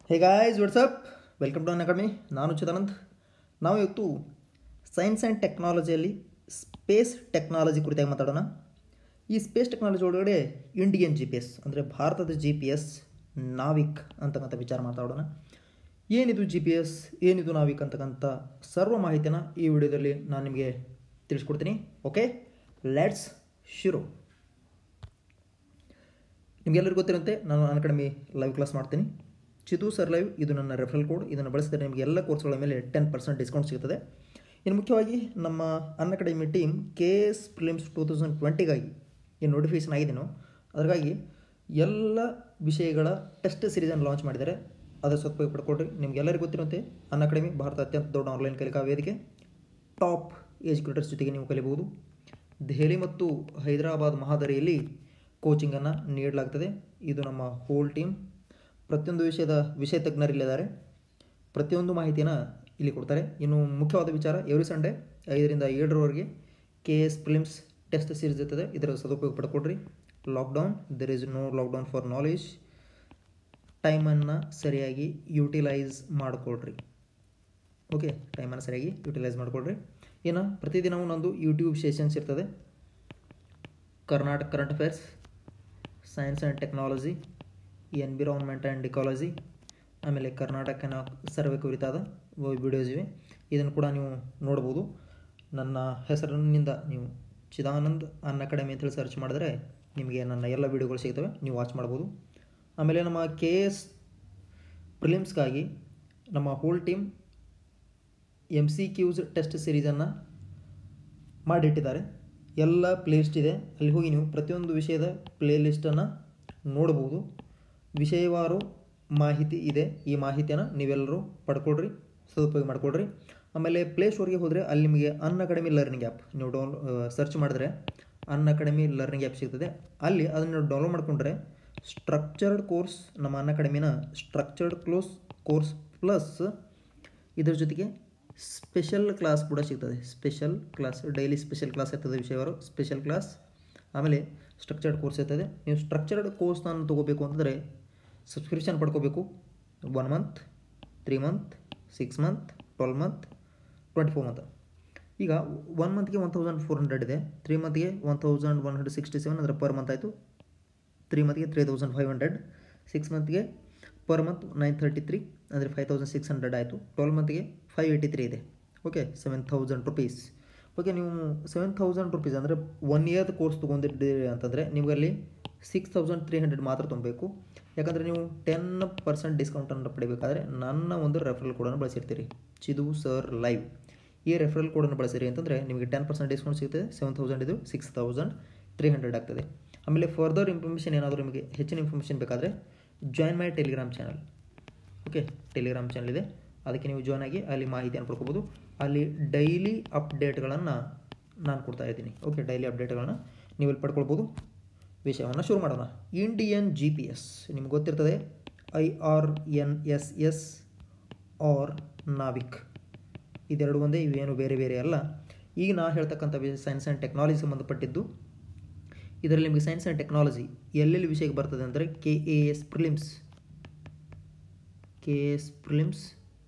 hey guys what's up welcome to Unacademy ನಾನು ಚಿದಾನಂದ್ ನಾವು ಇವತ್ತು ಸೈನ್ಸ್ ಆ್ಯಂಡ್ ಟೆಕ್ನಾಲಜಿಯಲ್ಲಿ ಸ್ಪೇಸ್ ಟೆಕ್ನಾಲಜಿ ಕುರಿತಾಗಿ ಮಾತಾಡೋಣ ಈ ಸ್ಪೇಸ್ ಟೆಕ್ನಾಲಜಿ ಒಳಗಡೆ ಇಂಡಿಯನ್ ಜಿ ಪಿ ಎಸ್ ಅಂದರೆ ಭಾರತದ ಜಿ ಪಿ ಎಸ್ ನಾವಿಕ್ ಅಂತಕ್ಕಂಥ ವಿಚಾರ ಮಾತಾಡೋಣ ಏನಿದು ಜಿ ಪಿ ಎಸ್ ಏನಿದು ನಾವಿಕ್ ಅಂತಕ್ಕಂಥ ಸರ್ವ ಮಾಹಿತಿನ ಈ ವಿಡಿಯೋದಲ್ಲಿ ನಾನು ನಿಮಗೆ ತಿಳಿಸ್ಕೊಡ್ತೀನಿ ಓಕೆ ಲೆಟ್ಸ್ ಶುರು ನಿಮಗೆಲ್ಲರಿಗೂ ಗೊತ್ತಿರಂತೆ ನಾನು ನನ್ನ ಅಕಾಡೆಮಿ ಲೈವ್ ಕ್ಲಾಸ್ ಮಾಡ್ತೀನಿ ಚಿತು ಸರ್ ಲೈವ್ ಇದು ನನ್ನ ರೆಫರಲ್ ಕೋಡ್ ಇದನ್ನು ಬಳಸಿದರೆ ನಿಮಗೆ ಎಲ್ಲ ಕೋರ್ಸ್ಗಳ ಮೇಲೆ ಟೆನ್ ಪರ್ಸೆಂಟ್ ಡಿಸ್ಕೌಂಟ್ ಸಿಗ್ತದೆ ಇನ್ನು ಮುಖ್ಯವಾಗಿ ನಮ್ಮ Unacademy team K S prelims two thousand ಟ್ವೆಂಟಿಗಾಗಿ ಏನು ನೋಟಿಫಿಕೇಷನ್ ಆಗಿದೆನೋ ಅದಕ್ಕಾಗಿ ಎಲ್ಲ ವಿಷಯಗಳ ಟೆಸ್ಟ್ ಸೀರೀಸನ್ನು ಲಾಂಚ್ ಮಾಡಿದ್ದಾರೆ ಅದರ ಸದುಪಯೋಗ ಪಡ್ಕೊಡ್ರಿ ನಿಮಗೆಲ್ಲರಿಗೂ ಗೊತ್ತಿರುವಂತೆ ಅನ್ ಅಕಾಡೆಮಿ ಭಾರತ ಅತ್ಯಂತ ದೊಡ್ಡ ಆನ್ಲೈನ್ ಕಲಿಕಾ ವೇದಿಕೆ ಟಾಪ್ ಎಜುಕೇಟರ್ಸ್ ಜೊತೆಗೆ ನೀವು ಕಲಿಬಹುದು ದೆಹಲಿ ಮತ್ತು ಹೈದರಾಬಾದ್ ಮಹಾದರಿಯಲ್ಲಿ ಕೋಚಿಂಗನ್ನು ನೀಡಲಾಗ್ತದೆ ಇದು ನಮ್ಮ ಹೋಲ್ ಟೀಮ್ ಪ್ರತಿಯೊಂದು ವಿಷಯದ ವಿಷಯ ತಜ್ಞರಿಲ್ಲಿದ್ದಾರೆ ಪ್ರತಿಯೊಂದು ಮಾಹಿತಿಯನ್ನು ಇಲ್ಲಿ ಕೊಡ್ತಾರೆ ಇನ್ನು ಮುಖ್ಯವಾದ ವಿಚಾರ ಎವ್ರಿ ಸಂಡೇ ಐದರಿಂದ ಏಳರವರೆಗೆ K S prelims test series ಇರ್ತದೆ ಇದರ ಸದುಪಯೋಗ ಪಡ್ಕೊಡ್ರಿ lockdown there is no lockdown for knowledge ಟೈಮನ್ನು ಸರಿಯಾಗಿ ಯೂಟಿಲೈಸ್ ಮಾಡಿಕೊಡ್ರಿ ಓಕೆ ಟೈಮನ್ನು ಸರಿಯಾಗಿ ಯೂಟಿಲೈಸ್ ಮಾಡಿಕೊಡ್ರಿ ಇನ್ನು ಪ್ರತಿದಿನವೂ ನಂದು ಯೂಟ್ಯೂಬ್ ಸೆಷನ್ಸ್ ಇರ್ತದೆ Karnataka current affairs science and technology environment and ecology ಆಮೇಲೆ ಕರ್ನಾಟಕನ ಸರ್ವೆ ಕುರಿತಾದ ವಿಡಿಯೋಸ್ ಇವೆ ಇದನ್ನು ಕೂಡ ನೀವು ನೋಡ್ಬೋದು ನನ್ನ ಹೆಸರಿನಿಂದ ನೀವು ಚಿದಾನಂದ್ ಅನ್ ಅಕಾಡೆಮಿ ಅಂತೇಳಿ ಸರ್ಚ್ ಮಾಡಿದ್ರೆ ನಿಮಗೆ ನನ್ನ ಎಲ್ಲ ವೀಡಿಯೋಗಳು ಸಿಗ್ತವೆ ನೀವು ವಾಚ್ ಮಾಡ್ಬೋದು ಆಮೇಲೆ ನಮ್ಮ ಕೆ ಎಸ್ ಪ್ರಿಲಿಮ್ಸ್ಗಾಗಿ ನಮ್ಮ whole team M C Qs test ಸೀರೀಸನ್ನು ಮಾಡಿಟ್ಟಿದ್ದಾರೆ ಎಲ್ಲ ಪ್ಲೇಲಿಸ್ಟ್ ಇದೆ ಅಲ್ಲಿ ಹೋಗಿ ನೀವು ಪ್ರತಿಯೊಂದು ವಿಷಯದ ಪ್ಲೇಲಿಸ್ಟನ್ನು ನೋಡ್ಬೋದು ವಿಷಯವಾರು ಮಾಹಿತಿ ಇದೆ ಈ ಮಾಹಿತಿಯನ್ನು ನೀವೆಲ್ಲರೂ ಪಡ್ಕೊಳ್ರಿ ಸದುಪಯೋಗ ಮಾಡಿಕೊಡ್ರಿ ಆಮೇಲೆ ಪ್ಲೇ ಸ್ಟೋರ್ಗೆ ಹೋದರೆ ಅಲ್ಲಿ ನಿಮಗೆ ಅನ್ ಅಕಾಡೆಮಿ ಲರ್ನಿಂಗ್ ಆ್ಯಪ್ ನೀವು ಡೌನ್ ಸರ್ಚ್ ಮಾಡಿದ್ರೆ ಅನ್ ಅಕಾಡೆಮಿ ಲರ್ನಿಂಗ್ ಆ್ಯಪ್ ಸಿಗ್ತದೆ ಅಲ್ಲಿ ಅದನ್ನು ಡೌನ್ಲೋಡ್ ಮಾಡಿಕೊಂಡ್ರೆ ಸ್ಟ್ರಕ್ಚರ್ಡ್ ಕೋರ್ಸ್ ನಮ್ಮ ಅನ್ ಅಕಾಡೆಮಿನ ಸ್ಟ್ರಕ್ಚರ್ಡ್ ಕ್ಲೋಸ್ ಕೋರ್ಸ್ ಪ್ಲಸ್ ಇದರ ಜೊತೆಗೆ ಸ್ಪೆಷಲ್ ಕ್ಲಾಸ್ ಕೂಡ ಸಿಗ್ತದೆ special class daily special class ಇರ್ತದೆ ವಿಷಯವರು ಸ್ಪೆಷಲ್ ಕ್ಲಾಸ್ ಆಮೇಲೆ ಸ್ಟ್ರಕ್ಚರ್ಡ್ ಕೋರ್ಸ್ ಇರ್ತದೆ ನೀವು ಸ್ಟ್ರಕ್ಚರ್ಡ್ ಕೋರ್ಸ್ ನಾನು ತೊಗೋಬೇಕು ಅಂತಂದರೆ ಸಬ್ಸ್ಕ್ರಿಪ್ಷನ್ ಪಡ್ಕೋಬೇಕು one month three month six month twelve month twenty four month ಈಗ ಒನ್ ಮಂತ್ಗೆ ಒನ್ ತೌಸಂಡ್ ಫೋರ್ ಹಂಡ್ರೆಡ್ ಇದೆ ತ್ರೀ ಮಂತ್ಗೆ one thousand one hundred sixty seven ಅಂದರೆ ಪರ್ ಮಂತ್ ಆಯಿತು three ಮಂತ್ಗೆ three thousand five hundred six ಮಂತ್ಗೆ per month nine thirty three ಅಂದರೆ five thousand six hundred ಆಯಿತು twelve ಮಂತ್ಗೆ ಫೈವ್ ಏಯ್ಟಿ ತ್ರೀ ಇದೆ okay seven thousand rupees okay ನೀವು seven thousand rupees ಅಂದರೆ one ಇಯರ್ದು ಕೋರ್ಸ್ ತೊಗೊಂಡಿದ್ದೀರಿ ಅಂತಂದರೆ ನಿಮಗಲ್ಲಿ ಸಿಕ್ಸ್ ತೌಸಂಡ್ ತ್ರೀ ಹಂಡ್ರೆಡ್ ಮಾತ್ರ ತುಂಬಬೇಕು ಯಾಕಂದರೆ ನೀವು ಟೆನ್ ಪರ್ಸೆಂಟ್ ಡಿಸ್ಕೌಂಟನ್ನು ಪಡಿಬೇಕಾದ್ರೆ ನನ್ನ ಒಂದು ರೆಫರಲ್ ಕೋಡನ್ನು ಬಳಸಿರ್ತೀರಿ ಚಿದು ಸರ್ ಲೈವ್ ಈ ರೆಫರಲ್ ಕೋಡನ್ನು ಬಳಸಿರಿ ಅಂತಂದರೆ ನಿಮಗೆ ಟೆನ್ ಪರ್ಸೆಂಟ್ ಡಿಸ್ಕೌಂಟ್ ಸಿಗ್ತದೆ ಸೆವೆನ್ ತೌಸಂಡ್ ಇದು ಸಿಕ್ಸ್ ತೌಸಂಡ್ ತ್ರೀ ಹಂಡ್ರೆಡ್ ಆಗ್ತದೆ ಆಮೇಲೆ ಫರ್ದರ್ ಇನ್ಫಾರ್ಮೇಷನ್ ಏನಾದರೂ ನಿಮಗೆ ಹೆಚ್ಚಿನ ಇನ್ಫಾರ್ಮೇಷನ್ ಬೇಕಾದರೆ join my Telegram channel okay Telegram channel ಇದೆ ಅದಕ್ಕೆ ನೀವು ಜಾಯ್ನ್ ಆಗಿ ಅಲ್ಲಿ ಮಾಹಿತಿಯನ್ನು ಪಡ್ಕೋಬೋದು ಅಲ್ಲಿ ಡೈಲಿ ಅಪ್ಡೇಟ್ಗಳನ್ನು ನಾನು ಕೊಡ್ತಾ ಇದ್ದೀನಿ ಓಕೆ ಡೈಲಿ ಅಪ್ಡೇಟ್ಗಳನ್ನು ನೀವು ಇಲ್ಲಿ ಪಡ್ಕೊಳ್ಬೋದು ವಿಷಯವನ್ನು ಶುರು ಮಾಡೋಣ ಇಂಡಿಯನ್ ಜಿ ಪಿ ಎಸ್ ನಿಮ್ಗೆ ಗೊತ್ತಿರ್ತದೆ I R N S S or NavIC ಇದೆರಡು ಒಂದೇ ಇವೇನು ಬೇರೆ ಬೇರೆ ಅಲ್ಲ ಈಗ ನಾ ಹೇಳ್ತಕ್ಕಂಥ ವಿಷಯ ಸೈನ್ಸ್ ಆ್ಯಂಡ್ ಟೆಕ್ನಾಲಜಿ ಸಂಬಂಧಪಟ್ಟಿದ್ದು ಇದರಲ್ಲಿ ನಿಮಗೆ ಸೈನ್ಸ್ ಆ್ಯಂಡ್ ಟೆಕ್ನಾಲಜಿ ಎಲ್ಲೆಲ್ಲಿ ವಿಷಯಕ್ಕೆ ಬರ್ತದೆ ಅಂದರೆ K A S prelims K S prelims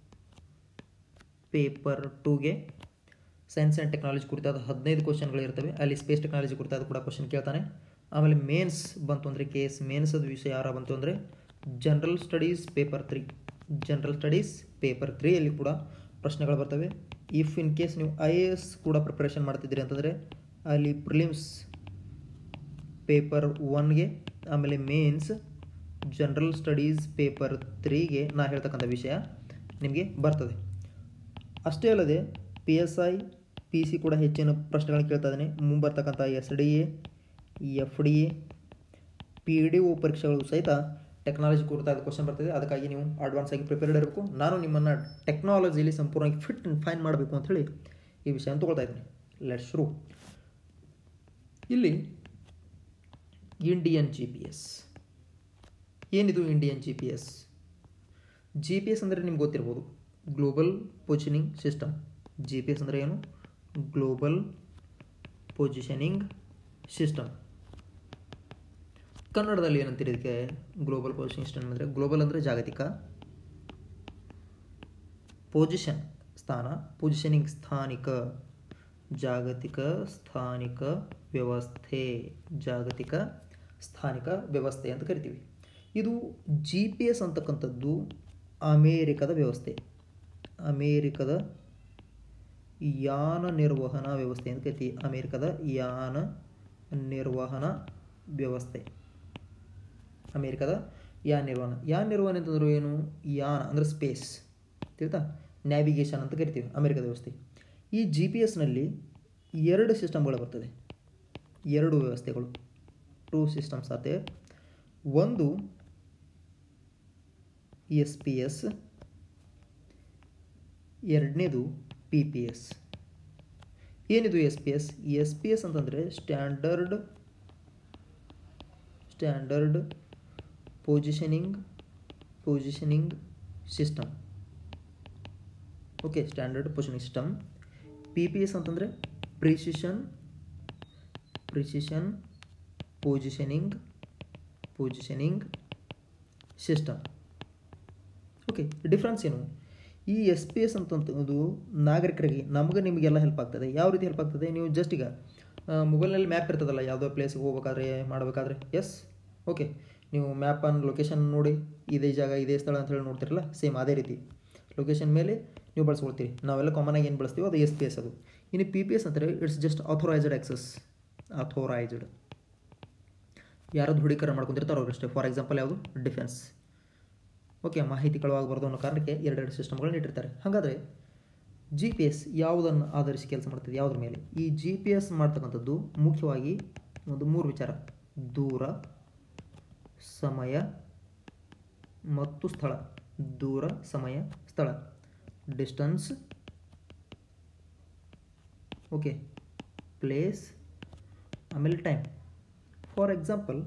paper ಟೂಗೆ ಸೈನ್ಸ್ ಆ್ಯಂಡ್ ಟೆಕ್ನಾಲಜಿ ಕುರಿತಾದ ಹದಿನೈದು ಕ್ವಶನ್ಗಳಿರ್ತವೆ ಅಲ್ಲಿ ಸ್ಪೇಸ್ ಟೆಕ್ನಾಲಜಿ ಕುರಿತಾದ ಕೂಡ ಕ್ವಶನ್ ಕೇಳ್ತಾನೆ ಆಮೇಲೆ ಮೇನ್ಸ್ ಬಂತು ಅಂದರೆ ಕೆ ಎಸ್ ಮೇನ್ಸದ ವಿಷಯ ಯಾರ ಬಂತು ಅಂದರೆ general studies paper three general studies paper ತ್ರೀಯಲ್ಲಿ ಕೂಡ ಪ್ರಶ್ನೆಗಳು ಬರ್ತವೆ ಇಫ್ ಇನ್ ಕೇಸ್ ನೀವು ಐ ಎ ಎಸ್ ಕೂಡ ಪ್ರಿಪ್ರೇಷನ್ ಮಾಡ್ತಿದ್ದೀರಿ ಅಂತಂದರೆ ಅಲ್ಲಿ ಪ್ರಿಲಿಮ್ಸ್ ಪೇಪರ್ ಒನ್ಗೆ ಆಮೇಲೆ ಮೇನ್ಸ್ ಜನರಲ್ ಸ್ಟಡೀಸ್ ಪೇಪರ್ ತ್ರೀಗೆ ನಾ ಹೇಳ್ತಕ್ಕಂಥ ವಿಷಯ ನಿಮಗೆ ಬರ್ತದೆ ಅಷ್ಟೇ ಅಲ್ಲದೆ P S I P C ಕೂಡ ಹೆಚ್ಚಿನ ಪ್ರಶ್ನೆಗಳನ್ನು ಕೇಳ್ತಾ ಇದ್ದಾನೆ ಮುಂಬರ್ತಕ್ಕಂಥ S D A F D A P D O ಪರೀಕ್ಷೆಗಳು ಸಹಿತ ಟೆಕ್ನಾಲಜಿ ಕುರಿತಾದ ಕ್ವಶನ್ ಬರ್ತದೆ ಅದಕ್ಕಾಗಿ ನೀವು ಅಡ್ವಾನ್ಸ್ ಆಗಿ ಪ್ರಿಪೇರ್ಡ್ ಇರಬೇಕು ನಾನು ನಿಮ್ಮನ್ನು ಟೆಕ್ನಾಲಜಿಲಿ ಸಂಪೂರ್ಣವಾಗಿ ಫಿಟ್ ಆ್ಯಂಡ್ ಫೈನ್ ಮಾಡಬೇಕು ಅಂಥೇಳಿ ಈ ವಿಷಯನ ತೊಗೊಳ್ತಾ ಇದ್ದೀನಿ ಲೆಟ್ ಶುರು ಇಲ್ಲಿ ಇಂಡಿಯನ್ ಜಿ ಪಿ ಎಸ್ ಏನಿದು Indian G P S G P S ಅಂದರೆ ನಿಮ್ಗೆ ಗೊತ್ತಿರ್ಬೋದು global positioning system G P S ಅಂದರೆ ಏನು ಗ್ಲೋಬಲ್ ಪೊಸಿಷನಿಂಗ್ ಸಿಸ್ಟಮ್ ಕನ್ನಡದಲ್ಲಿ ಏನಂತೀರಿ ಇದಕ್ಕೆ ಗ್ಲೋಬಲ್ ಪೊಸಿಷನ್ ಸಿಸ್ಟಮ್ ಅಂದರೆ ಗ್ಲೋಬಲ್ ಅಂದರೆ ಜಾಗತಿಕ ಪೊಸಿಷನ್ ಸ್ಥಾನ ಪೊಸಿಷನಿಂಗ್ ಸ್ಥಾನಿಕ ಜಾಗತಿಕ ಸ್ಥಾನಿಕ ವ್ಯವಸ್ಥೆ ಜಾಗತಿಕ ಸ್ಥಾನಿಕ ವ್ಯವಸ್ಥೆ ಅಂತ ಕರಿತೀವಿ ಇದು ಜಿ ಪಿ ಎಸ್ ಅಂತಕ್ಕಂಥದ್ದು ಅಮೇರಿಕದ ವ್ಯವಸ್ಥೆ ಅಮೇರಿಕದ ಯಾನ ನಿರ್ವಹಣಾ ವ್ಯವಸ್ಥೆ ಅಂತ ಕರಿತೀವಿ ಅಮೇರಿಕದ ಯಾನ ನಿರ್ವಹಣಾ ವ್ಯವಸ್ಥೆ ಅಮೇರಿಕದ ಯಾನ ನಿರ್ವಹಣೆ ಯಾನ ನಿರ್ವಹಣೆ ಅಂತಂದ್ರೆ ಏನು ಯಾನ ಅಂದರೆ ಸ್ಪೇಸ್ ತಿಳಿತಾ ನ್ಯಾವಿಗೇಷನ್ ಅಂತ ಕರಿತೀವಿ ಅಮೇರಿಕದ ವ್ಯವಸ್ಥೆ ಈ ಜಿ ಪಿ ಎಸ್ನಲ್ಲಿ ಎರಡು ಸಿಸ್ಟಮ್ಗಳು ಬರ್ತದೆ ಎರಡು ವ್ಯವಸ್ಥೆಗಳು ಟೂ ಸಿಸ್ಟಮ್ಸ್ ಆತೆ ಒಂದು ಎಸ್ ಪಿ ಎಸ್ ಎರಡನೇದು ಪಿ ಪಿ ಎಸ್ ಏನಿದು S P S S P S ಅಂತಂದರೆ standard standard positioning positioning system okay standard positioning system P P S ಅಂತಂದರೆ precision precision positioning positioning system okay difference ಏನು ಈ S P S ಅಂತಂದು ನಾಗರಿಕರಿಗೆ ನಮಗೆ ನಿಮಗೆಲ್ಲ help ಆಗ್ತದೆ ಯಾವ ರೀತಿ ಹೆಲ್ಪ್ ಆಗ್ತದೆ ನೀವು ಜಸ್ಟ್ ಈಗ ಮೊಬೈಲ್ನಲ್ಲಿ ಮ್ಯಾಪ್ ಇರ್ತದಲ್ಲ ಯಾವುದೋ ಪ್ಲೇಸ್ಗೆ ಹೋಗ್ಬೇಕಾದ್ರೆ ಮಾಡಬೇಕಾದ್ರೆ ಎಸ್ ಓಕೆ ನೀವು ಮ್ಯಾಪನ್ನು ಲೊಕೇಶನ್ ನೋಡಿ ಇದೇ ಜಾಗ ಇದೇ ಸ್ಥಳ ಅಂತ ಹೇಳಿ ನೋಡ್ತಿರಲ್ಲ ಸೇಮ್ ಅದೇ ರೀತಿ ಲೊಕೇಶನ್ ಮೇಲೆ ನೀವು ಬಳಸ್ಕೊಳ್ತೀರಿ ನಾವೆಲ್ಲ ಕಾಮನಾಗಿ ಏನು ಬಳಸ್ತೀವೋ ಅದು ಎಸ್ ಪಿ ಎಸ್ ಅದು ಇನ್ನು ಪಿ ಪಿ ಎಸ್ ಅಂತಾರೆ it's just authorised access authorised ಯಾರು ದೃಢೀಕರಣ ಮಾಡ್ಕೊಂಡಿರ್ತಾರೋ ಅವರಷ್ಟೇ ಫಾರ್ ಎಕ್ಸಾಂಪಲ್ ಯಾವುದು ಡಿಫೆನ್ಸ್ ಓಕೆ ಮಾಹಿತಿ ಕಳುವಾಗಬಾರ್ದು ಅನ್ನೋ ಕಾರಣಕ್ಕೆ ಎರಡೆರಡು ಸಿಸ್ಟಮ್ಗಳನ್ನ ಇಟ್ಟಿರ್ತಾರೆ ಹಾಗಾದರೆ ಜಿ ಪಿ ಎಸ್ ಯಾವುದನ್ನು ಆಧರಿಸಿ ಕೆಲಸ ಮಾಡ್ತದೆ ಯಾವುದ್ರ ಮೇಲೆ ಈ ಜಿ ಪಿ ಎಸ್ ಮಾಡ್ತಕ್ಕಂಥದ್ದು ಮುಖ್ಯವಾಗಿ ಒಂದು ಮೂರು ವಿಚಾರ ದೂರ ಸಮಯ ಮತ್ತು ಸ್ಥಳ ದೂರ ಸಮಯ ಸ್ಥಳ ಡಿಸ್ಟನ್ಸ್ ಓಕೆ ಪ್ಲೇಸ್ ಆಮೇಲೆ ಟೈಮ್ ಫಾರ್ ಎಕ್ಸಾಂಪಲ್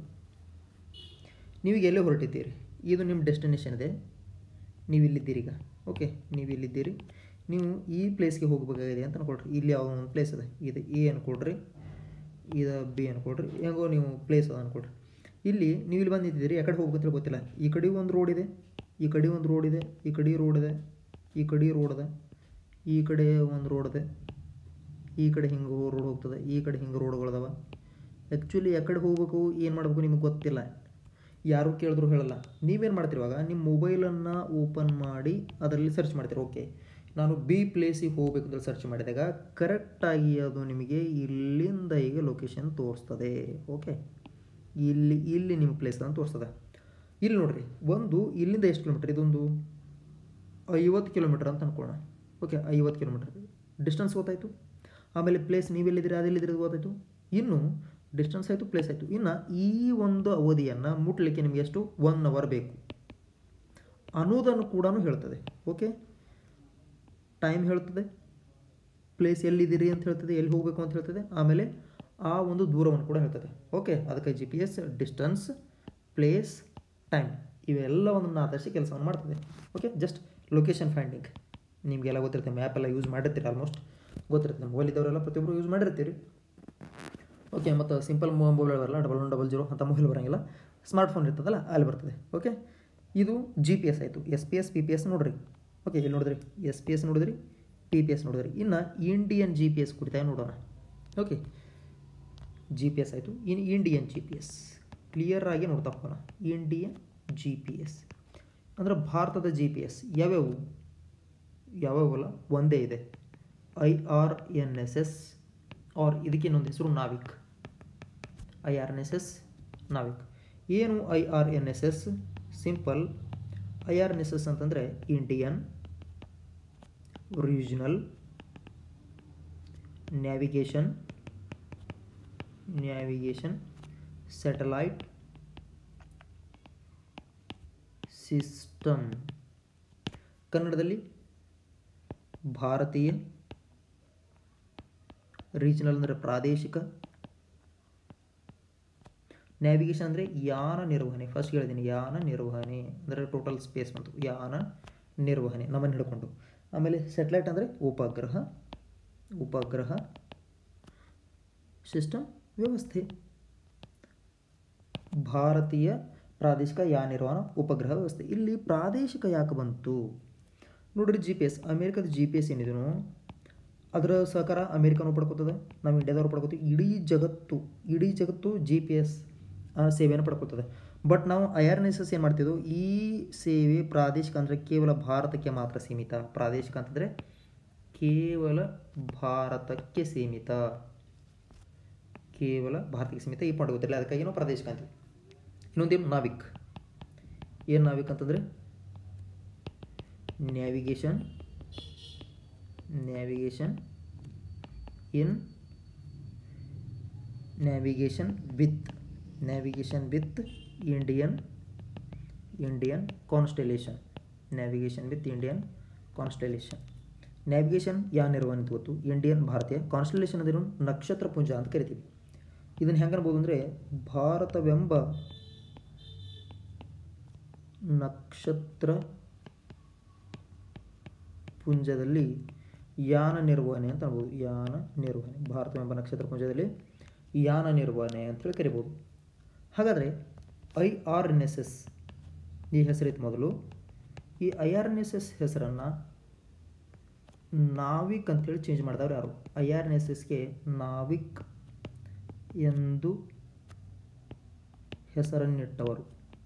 ನೀವೀಗ ಎಲ್ಲೇ ಹೊರಟಿದ್ದೀರಿ ಇದು ನಿಮ್ಮ ಡೆಸ್ಟಿನೇಷನ್ ಇದೆ ನೀವು ಇಲ್ಲಿದ್ದೀರಿ ಈಗ ಓಕೆ ನೀವು ಇಲ್ಲಿದ್ದೀರಿ ನೀವು ಈ ಪ್ಲೇಸ್ಗೆ ಹೋಗಬೇಕಾಗಿದೆ ಅಂತ ಅನ್ಕೊಳ್ರಿ ಇಲ್ಲಿ ಯಾವುದೋ ಒಂದು ಪ್ಲೇಸ್ ಇದೆ ಇದು ಎ ಅನ್ಕೊಳ್ರಿ ಇದು ಬಿ ಅನ್ಕೊಳ್ರಿ ಹೆಂಗೋ ನೀವು ಪ್ಲೇಸ್ ಅದ ಅನ್ಕೊಳ್ರಿ ಇಲ್ಲಿ ನೀವು ಇಲ್ಲಿ ಬಂದು ನಿಂತಿದ್ದೀರಿ ಯಾಕಡೆ ಹೋಗ್ಬೇಕಂತ ಗೊತ್ತಿಲ್ಲ ಈ ಕಡೆ ಒಂದು ರೋಡ್ ಇದೆ ಈ ಕಡೆ ಒಂದು ರೋಡ್ ಇದೆ ಈ ಕಡೆ ರೋಡ್ ಇದೆ ಈ ಕಡೆ ರೋಡ್ ಇದೆ ಈ ಕಡೆ ಒಂದು ರೋಡ್ ಇದೆ ಈ ಕಡೆ ಹಿಂಗೆ ರೋಡ್ ಹೋಗ್ತದೆ ಈ ಕಡೆ ಹಿಂಗೆ ರೋಡ್ಗಳದಾವ ಆ್ಯಕ್ಚುಲಿ ಯಾಕಡೆ ಹೋಗ್ಬೇಕು ಏನು ಮಾಡಬೇಕು ನಿಮಗೆ ಗೊತ್ತಿಲ್ಲ ಯಾರು ಕೇಳಿದ್ರು ಹೇಳಲ್ಲ ನೀವೇನು ಮಾಡ್ತಿರುವಾಗ ನಿಮ್ಮ ಮೊಬೈಲನ್ನು ಓಪನ್ ಮಾಡಿ ಅದರಲ್ಲಿ ಸರ್ಚ್ ಮಾಡ್ತೀರಿ ಓಕೆ ನಾನು ಬಿ ಪ್ಲೇಸಿಗೆ ಹೋಗಬೇಕು ಅಂತ ಸರ್ಚ್ ಮಾಡಿದಾಗ ಕರೆಕ್ಟಾಗಿ ಅದು ನಿಮಗೆ ಇಲ್ಲಿಂದ ಈಗ ಲೊಕೇಶನ್ ತೋರಿಸ್ತದೆ ಓಕೆ ಇಲ್ಲಿ ಇಲ್ಲಿ ನಿಮ್ಮ ಪ್ಲೇಸ್ ಅಂತ ತೋರಿಸ್ತದೆ ಇಲ್ಲಿ ನೋಡ್ರಿ ಒಂದು ಇಲ್ಲಿಂದ ಎಷ್ಟು ಕಿಲೋಮೀಟ್ರ್ ಇದೊಂದು ಐವತ್ತು ಕಿಲೋಮೀಟ್ರ್ ಅಂತ ಅನ್ಕೊಳ್ಳೋಣ ಓಕೆ ಐವತ್ತು ಕಿಲೋಮೀಟ್ರ್ ಡಿಸ್ಟೆನ್ಸ್ ಗೊತ್ತಾಯಿತು ಆಮೇಲೆ ಪ್ಲೇಸ್ ನೀವೆಲ್ಲಿದ್ದೀರಿ ಅದೆಲ್ಲಿದ್ದೀರಿ ಗೊತ್ತಾಯಿತು ಇನ್ನು ಡಿಸ್ಟೆನ್ಸ್ ಆಯಿತು ಪ್ಲೇಸ್ ಆಯಿತು ಇನ್ನು ಈ ಒಂದು ಅವಧಿಯನ್ನು ಮುಟ್ಲಿಕ್ಕೆ ನಿಮಗೆ ಎಷ್ಟು ಒನ್ ಅವರ್ ಬೇಕು ಅನ್ನೋದನ್ನು ಕೂಡ ಹೇಳ್ತದೆ ಓಕೆ ಟೈಮ್ ಹೇಳ್ತದೆ ಪ್ಲೇಸ್ ಎಲ್ಲಿದ್ದೀರಿ ಅಂತ ಹೇಳ್ತದೆ ಎಲ್ಲಿ ಹೋಗಬೇಕು ಅಂತ ಹೇಳ್ತದೆ ಆಮೇಲೆ ಆ ಒಂದು ದೂರವನ್ನು ಕೂಡ ಹೇಳ್ತದೆ ಓಕೆ ಅದಕ್ಕೆ G P S distance place time ಇವೆಲ್ಲವನ್ನು ಆಧರಿಸಿ ಕೆಲಸವನ್ನು ಮಾಡ್ತದೆ ಓಕೆ ಜಸ್ಟ್ ಲೊಕೇಶನ್ ಫೈಂಡಿಂಗ್ ನಿಮಗೆಲ್ಲ ಗೊತ್ತಿರುತ್ತೆ ಮ್ಯಾಪ್ ಎಲ್ಲ ಯೂಸ್ ಮಾಡಿರ್ತೀರಿ ಆಲ್ಮೋಸ್ಟ್ ಗೊತ್ತಿರುತ್ತೆ ಮೊಬೈಲ್ ಇದ್ದವರೆಲ್ಲ ಪ್ರತಿಯೊಬ್ಬರು ಯೂಸ್ ಮಾಡಿರ್ತೀರಿ ಓಕೆ ಮತ್ತು ಸಿಂಪಲ್ ಮೊಬೈಲ್ ಬರಲ್ಲ ಡಬಲ್ ಒನ್ ಡಬಲ್ ಜೀರೋ ಅಂತ ಮೊಬೈಲ್ ಬರೋಂಗಿಲ್ಲ ಸ್ಮಾರ್ಟ್ ಫೋನ್ ಇರ್ತದಲ್ಲ ಅಲ್ಲಿ ಬರ್ತದೆ ಓಕೆ ಇದು ಜಿ ಪಿ ಎಸ್ ಆಯಿತು S P S P P S ನೋಡಿರಿ ಓಕೆ ಇಲ್ಲಿ ನೋಡಿದ್ರಿ ಎಸ್ ಪಿ ಎಸ್ ನೋಡಿದ್ರಿ ಪಿ ಪಿ ಎಸ್ ನೋಡಿದ್ರಿ ಇನ್ನು ಇಂಡಿಯನ್ ಜಿ ಪಿ ಎಸ್ ಕುರಿತಾಗಿ ನೋಡೋಣ ಓಕೆ ಜಿ ಪಿ ಎಸ್ ಆಯಿತು ಇನ್ನು Indian G P S clear ಆಗಿ ನೋಡ್ತಾ ಹೋಗೋಣ ಇಂಡಿಯನ್ ಜಿ ಪಿ ಎಸ್ ಅಂದರೆ ಭಾರತದ ಜಿ ಪಿ ಎಸ್ ಯಾವ್ಯಾವು ಯಾವ್ಯಾವಲ್ಲ ಒಂದೇ ಇದೆ I R N S S ಆರ್ ಇದಕ್ಕೆ ಇನ್ನೊಂದು ಹೆಸರು NavIC I R N S S NavIC ಏನು I R N S S simple I R N S S ಅಂತಂದರೆ Indian regional navigation navigation satellite system ಕನ್ನಡದಲ್ಲಿ ಭಾರತೀಯ ರೀಜನಲ್ ಅಂದರೆ ಪ್ರಾದೇಶಿಕ ನ್ಯಾವಿಗೇಷನ್ ಅಂದರೆ ಯಾನ ನಿರ್ವಹಣೆ ಫಸ್ಟ್ ಹೇಳಿದ್ದೀನಿ ಯಾನ ನಿರ್ವಹಣೆ ಅಂದರೆ ಟೋಟಲ್ ಸ್ಪೇಸ್ ಬಂತು ಯಾನ ನಿರ್ವಹಣೆ ನಮ್ಮನ್ನು ಹಿಡ್ಕೊಂಡು ಆಮೇಲೆ ಸ್ಯಾಟಲೈಟ್ ಅಂದರೆ ಉಪಗ್ರಹ ಉಪಗ್ರಹ ಸಿಸ್ಟಮ್ ವ್ಯವಸ್ಥೆ ಭಾರತೀಯ ಪ್ರಾದೇಶಿಕ ಯಾನ ನಿರ್ವಹಣಾ ಉಪಗ್ರಹ ವ್ಯವಸ್ಥೆ ಇಲ್ಲಿ ಪ್ರಾದೇಶಿಕ ಯಾಕೆ ಬಂತು ನೋಡ್ರಿ ಜಿ ಪಿ ಎಸ್ ಅಮೇರಿಕದ ಜಿ ಪಿ ಎಸ್ ಏನಿದೆನೋ ಅದರ ಸಹಕಾರ ಅಮೇರಿಕನೂ ಪಡ್ಕೋತದೆ ನಾವು ಇಂಡಿಯಾದವ್ರು ಪಡ್ಕೋತೀವಿ ಇಡೀ ಜಗತ್ತು ಇಡೀ ಜಗತ್ತು ಜಿ ಪಿ ಎಸ್ ಸೇವೆಯನ್ನು ಪಡ್ಕೋತದೆ ಬಟ್ ನಾವು I R N S S ಏನು ಮಾಡ್ತಿದ್ದೆವು ಈ ಸೇವೆ ಪ್ರಾದೇಶಿಕ ಅಂದರೆ ಕೇವಲ ಭಾರತಕ್ಕೆ ಮಾತ್ರ ಸೀಮಿತ ಪ್ರಾದೇಶಿಕ ಅಂತಂದರೆ ಕೇವಲ ಭಾರತಕ್ಕೆ ಸೀಮಿತ ಕೇವಲ ಭಾರತಕ್ಕೆ ಸೀಮಿತ ಈ ಪಾಯಿಂಟ್ ಗೊತ್ತಿಲ್ಲ ಅದಕ್ಕಾಗಿ ನಾವು ಪ್ರಾದೇಶಿಕ ಅಂತೀವಿ ಇನ್ನೊಂದೇನು ನಾವಿಕ್ ಏನು ನಾವಿಕ್ ಅಂತಂದರೆ navigation navigation in navigation with navigation with Indian Indian constellation navigation with Indian constellation navigation ಯಾ ನಿರ್ವಹಣೆ ಗೊತ್ತು ಇಂಡಿಯನ್ ಭಾರತೀಯ ಕಾನ್ಸ್ಟೆಲೇಷನ್ ಅದೇನು ನಕ್ಷತ್ರ ಪುಂಜ ಅಂತ ಕರಿತೀವಿ ಇದನ್ನು ಹೆಂಗೆ ಅನ್ಬೋದು ಅಂದರೆ ಭಾರತವೆಂಬ ನಕ್ಷತ್ರ ಪುಂಜದಲ್ಲಿ ಯಾನ ನಿರ್ವಹಣೆ ಅಂತ ಅನ್ಬೋದು ಯಾನ ನಿರ್ವಹಣೆ ಭಾರತವೆಂಬ ನಕ್ಷತ್ರ ಪುಂಜದಲ್ಲಿ ಯಾನ ನಿರ್ವಹಣೆ ಅಂತೇಳಿ ಕರಿಬೋದು ಹಾಗಾದರೆ I R N S S ಈ ಹೆಸರಿತ್ತು ಮೊದಲು ಈ I R N S S ಹೆಸರನ್ನು ನಾವಿಕ್ ಅಂತೇಳಿ ಚೇಂಜ್ ಮಾಡಿದವ್ರು ಯಾರು ಐ ಆರ್ ಎನ್ ಎಸ್ ಎಸ್ಗೆ ನಾವಿಕ್ ಎಂದು ಹೆಸರನ್ನಿಟ್ಟವರು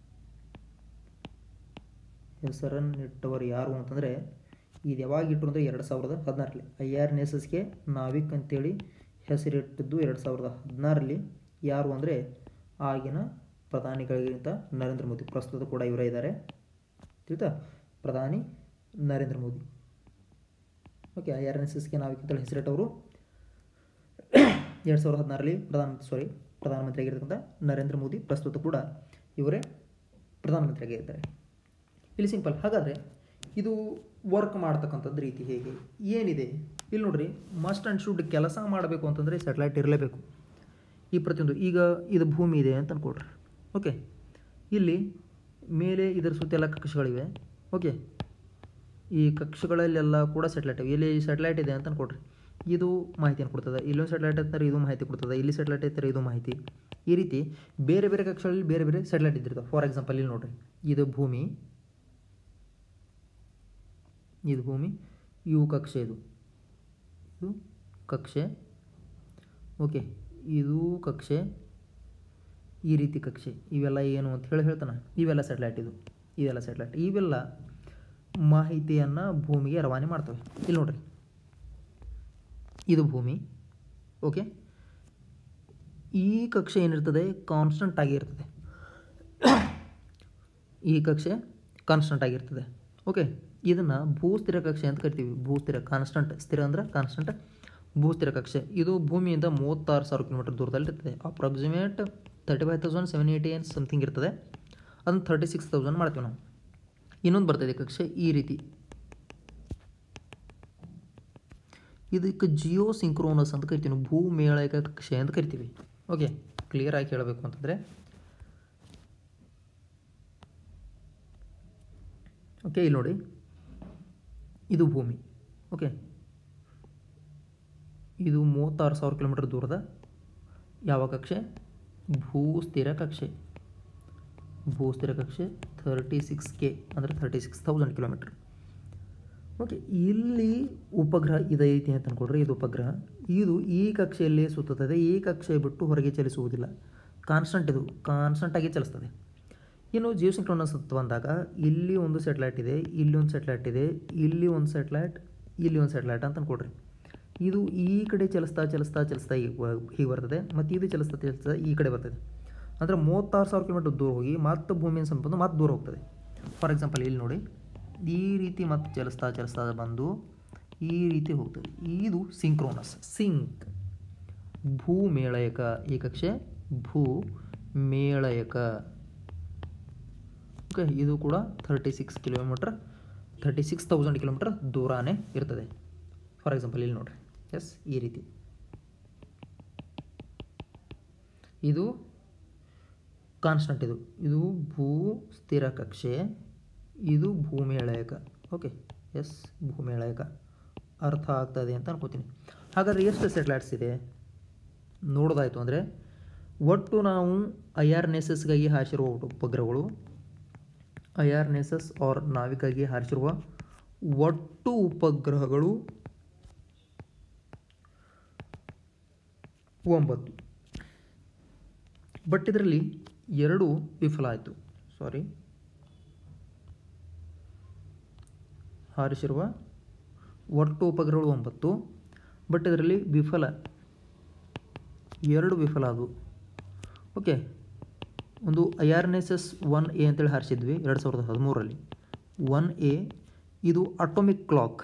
ಹೆಸರನ್ನಿಟ್ಟವರು ಯಾರು ಅಂತಂದರೆ ಇದು ಯಾವಾಗ ಇಟ್ಟರು ಅಂದರೆ ಎರಡು ಸಾವಿರದ ಹದಿನಾರರಲ್ಲಿ ಐ ಆರ್ ಎನ್ ಎಸ್ ಎಸ್ಗೆ ನಾವಿಕ್ ಅಂತೇಳಿ ಹೆಸರಿಟ್ಟಿದ್ದು ಎರಡು ಸಾವಿರದ ಹದಿನಾರರಲ್ಲಿ ಯಾರು ಅಂದರೆ ಆಗಿನ ಪ್ರಧಾನಿಗಳಿಗಿಂತ ನರೇಂದ್ರ ಮೋದಿ ಪ್ರಸ್ತುತ ಕೂಡ ಇವರೇ ಇದ್ದಾರೆ ತಿಳಿತಾ ಪ್ರಧಾನಿ Narendra Modi okay I R N S ಎಸ್ಗೆ ನಾವಿಕ್ ಅಂತೇಳಿ ಹೆಸರಿಟ್ಟವರು ಎರಡು ಸಾವಿರದ ಹದಿನಾರರಲ್ಲಿ ಪ್ರಧಾನಮಂತ್ರಿ ಸಾರಿ ಪ್ರಧಾನಮಂತ್ರಿ ಆಗಿರ್ತಕ್ಕಂಥ ನರೇಂದ್ರ ಮೋದಿ ಪ್ರಸ್ತುತ ಕೂಡ ಇವರೇ ಪ್ರಧಾನಮಂತ್ರಿ ಆಗಿರ್ತಾರೆ ಇಲ್ಲಿ ಸಿಂಪಲ್ ಹಾಗಾದರೆ ಇದು ವರ್ಕ್ ಮಾಡ್ತಕ್ಕಂಥದ್ದು ರೀತಿ ಹೇಗೆ ಏನಿದೆ ಇಲ್ಲಿ ನೋಡ್ರಿ ಮಸ್ಟ್ ಆ್ಯಂಡ್ ಶುಡ್ ಕೆಲಸ ಮಾಡಬೇಕು ಅಂತಂದರೆ ಸ್ಯಾಟಲೈಟ್ ಇರಲೇಬೇಕು ಈ ಪ್ರತಿಯೊಂದು ಈಗ ಇದು ಭೂಮಿ ಇದೆ ಅಂತ ಅನ್ಕೊಡ್ರಿ ಓಕೆ ಇಲ್ಲಿ ಮೇಲೆ ಇದರ ಸುತ್ತೆಲ್ಲ ಕಕ್ಷೆಗಳಿವೆ ಓಕೆ ಈ ಕಕ್ಷೆಗಳಲ್ಲೆಲ್ಲ ಕೂಡ ಸ್ಯಾಟಲೈಟ್ ಇವೆ ಇಲ್ಲಿ ಸ್ಯಾಟಲೈಟ್ ಇದೆ ಅಂತ ಅನ್ಕೊಡ್ರಿ ಇದು ಮಾಹಿತಿಯನ್ನು ಕೊಡ್ತದೆ ಇಲ್ಲೊಂದು ಸ್ಯಾಟಲೈಟ್ ಇರ್ತಾರೆ ಇದು ಮಾಹಿತಿ ಕೊಡ್ತದೆ ಇಲ್ಲಿ ಸ್ಯಾಟಲೈಟ್ ಇರ್ತಾರೆ ಇದು ಮಾಹಿತಿ ಈ ರೀತಿ ಬೇರೆ ಬೇರೆ ಕಕ್ಷೆಗಳಲ್ಲಿ ಬೇರೆ ಬೇರೆ ಸ್ಯಾಟಲೈಟ್ ಇದ್ದಿರ್ತಾವೆ ಫಾರ್ ಎಕ್ಸಾಂಪಲ್ ಇಲ್ಲಿ ನೋಡ್ರಿ ಇದು ಭೂಮಿ ಇದು ಭೂಮಿ ಇವು ಕಕ್ಷೆ ಇದು ಇದು ಕಕ್ಷೆ ಓಕೆ ಇದು ಕಕ್ಷೆ ಈ ರೀತಿ ಕಕ್ಷೆ ಇವೆಲ್ಲ ಏನು ಅಂತ ಹೇಳಿ ಹೇಳ್ತಾನೆ ಇವೆಲ್ಲ ಸ್ಯಾಟಲೈಟ್ ಇದು ಇವೆಲ್ಲ ಸ್ಯಾಟಲೈಟ್ ಇವೆಲ್ಲ ಮಾಹಿತಿಯನ್ನು ಭೂಮಿಗೆ ರವಾನೆ ಮಾಡ್ತವೆ ಇಲ್ಲಿ ನೋಡ್ರಿ ಇದು ಭೂಮಿ ಓಕೆ ಈ ಕಕ್ಷೆ ಏನಿರ್ತದೆ ಕಾನ್ಸ್ಟಂಟ್ ಆಗಿರ್ತದೆ ಈ ಕಕ್ಷೆ ಕಾನ್ಸ್ಟಂಟ್ ಆಗಿರ್ತದೆ ಓಕೆ ಇದನ್ನು ಭೂಸ್ಥಿರ ಕಕ್ಷೆ ಅಂತ ಕರಿತೀವಿ ಭೂಸ್ಥಿರ ಕಾನ್ಸ್ಟಂಟ್ ಸ್ಥಿರ ಅಂದ್ರೆ ಕಾನ್ಸ್ಟಂಟ್ ಭೂಸ್ಥಿರ ಕಕ್ಷೆ ಇದು ಭೂಮಿಯಿಂದ ಮೂವತ್ತಾರು ಸಾವಿರ ಕಿಲೋಮೀಟರ್ ದೂರದಲ್ಲಿ ಇರ್ತದೆ approximate thirty five thousand seven eighty ಏನ್ ಸಮಥಿಂಗ್ ಇರ್ತದೆ ಅದನ್ನು ತರ್ಟಿ ಸಿಕ್ಸ್ ತೌಸಂಡ್ ಮಾಡ್ತೀವಿ ನಾವು ಇನ್ನೊಂದು ಬರ್ತದೆ ಕಕ್ಷೆ ಈ ರೀತಿ ಇದಕ್ಕೆ ಜಿಯೋ ಸಿಂಕ್ರೋನಸ್ ಅಂತ ಕರಿತೀವಿ ನಾವು ಭೂಮೇಳಕ ಕಕ್ಷೆ ಅಂತ ಕರಿತೀವಿ ಓಕೆ ಕ್ಲಿಯರ್ ಆಗಿ ಹೇಳಬೇಕು ಅಂತಂದರೆ ಓಕೆ ಇಲ್ಲಿ ನೋಡಿ ಇದು ಭೂಮಿ ಓಕೆ ಇದು ಮೂವತ್ತಾರು ಸಾವಿರ ಕಿಲೋಮೀಟರ್ ದೂರದ ಯಾವ ಕಕ್ಷೆ ಭೂಸ್ಥಿರ ಕಕ್ಷೆ ಭೂಸ್ಥಿರ ಕಕ್ಷೆ ಥರ್ಟಿ ಸಿಕ್ಸ್ ಕೆ ಅಂದರೆ thirty six thousand kilometre okay ಇಲ್ಲಿ ಉಪಗ್ರಹ ಇದೈತಿ ಅಂತ ಅನ್ಕೊಡ್ರಿ ಇದು ಉಪಗ್ರಹ ಇದು ಈ ಕಕ್ಷೆಯಲ್ಲಿ ಸುತ್ತುತ್ತದೆ ಈ ಕಕ್ಷೆ ಬಿಟ್ಟು ಹೊರಗೆ ಚಲಿಸುವುದಿಲ್ಲ ಕಾನ್ಸ್ಟಂಟ್ ಇದು ಕಾನ್ಸ್ಟಂಟಾಗಿ ಚಲಿಸ್ತದೆ ಇನ್ನು ಜಿಯೋ ಸಿಂಕ್ರೋನಸ್ ಅಂತ ಬಂದಾಗ ಇಲ್ಲಿ ಒಂದು ಸ್ಯಾಟಲೈಟ್ ಇದೆ ಇಲ್ಲಿ ಒಂದು ಸ್ಯಾಟಲೈಟ್ ಇದೆ ಇಲ್ಲಿ ಒಂದು ಸ್ಯಾಟಲೈಟ್ ಇಲ್ಲಿ ಒಂದು ಸ್ಯಾಟಲೈಟ್ ಅಂತ ಅನ್ಕೊಡ್ರಿ ಇದು ಈ ಕಡೆ ಚಲಿಸ್ತಾ ಚಲಿಸ್ತಾ ಚಲಿಸ್ತಾ ಹೀಗೆ ಬ- ಹೀಗೆ ಬರ್ತದೆ ಮತ್ತು ಇದು ಚಲಿಸ್ತಾ ಚಲಿಸ್ತಾ ಈ ಕಡೆ ಬರ್ತದೆ ಅಂದರೆ ಮೂವತ್ತಾರು ಸಾವಿರ ಕಿಲೋಮೀಟರ್ ದೂರ ಹೋಗಿ ಮತ್ತೆ ಭೂಮಿಯನ್ನು ಸಂಪಂದು ಮತ್ತೆ ದೂರ ಹೋಗ್ತದೆ ಫಾರ್ ಎಕ್ಸಾಂಪಲ್ ಇಲ್ಲಿ ನೋಡಿ ಈ ರೀತಿ ಮತ್ತೆ ಚಲಿಸ್ತಾ ಚಲಿಸ್ತಾ ಬಂದು ಈ ರೀತಿ ಹೋಗ್ತದೆ ಇದು ಸಿಂಕ್ರೋನಸ್ ಸಿಂಕ್ ಭೂಮೇಳಯಕ ಈ ಕಕ್ಷೆ ಭೂ ಮೇಳಯಕ ಓಕೆ ಇದು ಕೂಡ thirty six kilometre thirty six thousand kilometre ದೂರನೇ ಇರ್ತದೆ ಫಾರ್ ಎಕ್ಸಾಂಪಲ್ ಇಲ್ಲಿ ನೋಡ್ರಿ ಎಸ್ ಈ ರೀತಿ ಇದು ಕಾನ್ಸ್ಟಂಟ್ ಇದು ಇದು ಭೂ ಸ್ಥಿರ ಕಕ್ಷೆ ಇದು ಭೂಮೇಳಯಕ ಓಕೆ ಎಸ್ ಭೂಮೇಳಯಕ ಅರ್ಥ ಆಗ್ತದೆ ಅಂತ ಅನ್ಕೋತೀನಿ ಹಾಗಾದರೆ ಎಷ್ಟು ಸ್ಯಾಟಲೈಟ್ಸ್ ಇದೆ ನೋಡೋದಾಯಿತು ಅಂದರೆ ಒಟ್ಟು ನಾವು ಐ ಆರ್ ನೆಸಸ್ಗಾಗಿ ಹಾರಿಸಿರುವ ಉಪಗ್ರಹಗಳು ಐ ಆರ್ ನೆಸಸ್ ಆರ್ ನಾವಿಕಾಗಿ ಹಾರಿಸಿರುವ ಒಟ್ಟು ಉಪಗ್ರಹಗಳು ಒಂಬತ್ತು ಬಟ್ ಇದರಲ್ಲಿ ಎರಡು ವಿಫಲ ಆಯಿತು ಸಾರಿ ಹಾರಿಸಿರುವ ಒಟ್ಟು ಉಪಗ್ರಹಗಳು ಒಂಬತ್ತು ಬಟ್ ಇದರಲ್ಲಿ ವಿಫಲ ಎರಡು ವಿಫಲ ಆದವು ಓಕೆ ಒಂದು I R N S S one A ಅಂತೇಳಿ ಹಾರಿಸಿದ್ವಿ ಎರಡು ಸಾವಿರದ ಹದಿಮೂರರಲ್ಲಿ ಒನ್ ಎ ಇದು atomic clock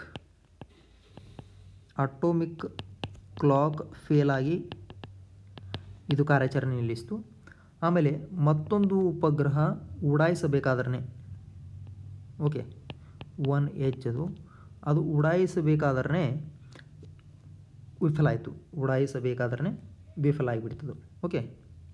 atomic clock fail ಆಗಿ ಇದು ಕಾರ್ಯಾಚರಣೆ ನಿಲ್ಲಿಸ್ತು ಆಮೇಲೆ ಮತ್ತೊಂದು ಉಪಗ್ರಹ ಉಡಾಯಿಸಬೇಕಾದ್ರೆ ಓಕೆ ಒನ್ ಎಚ್ ಅದು ಅದು ಉಡಾಯಿಸಬೇಕಾದ್ರೆ ವಿಫಲ ಆಯಿತು ಉಡಾಯಿಸಬೇಕಾದ್ರೆ ವಿಫಲ ಆಗಿಬಿಡ್ತದೆ ಓಕೆ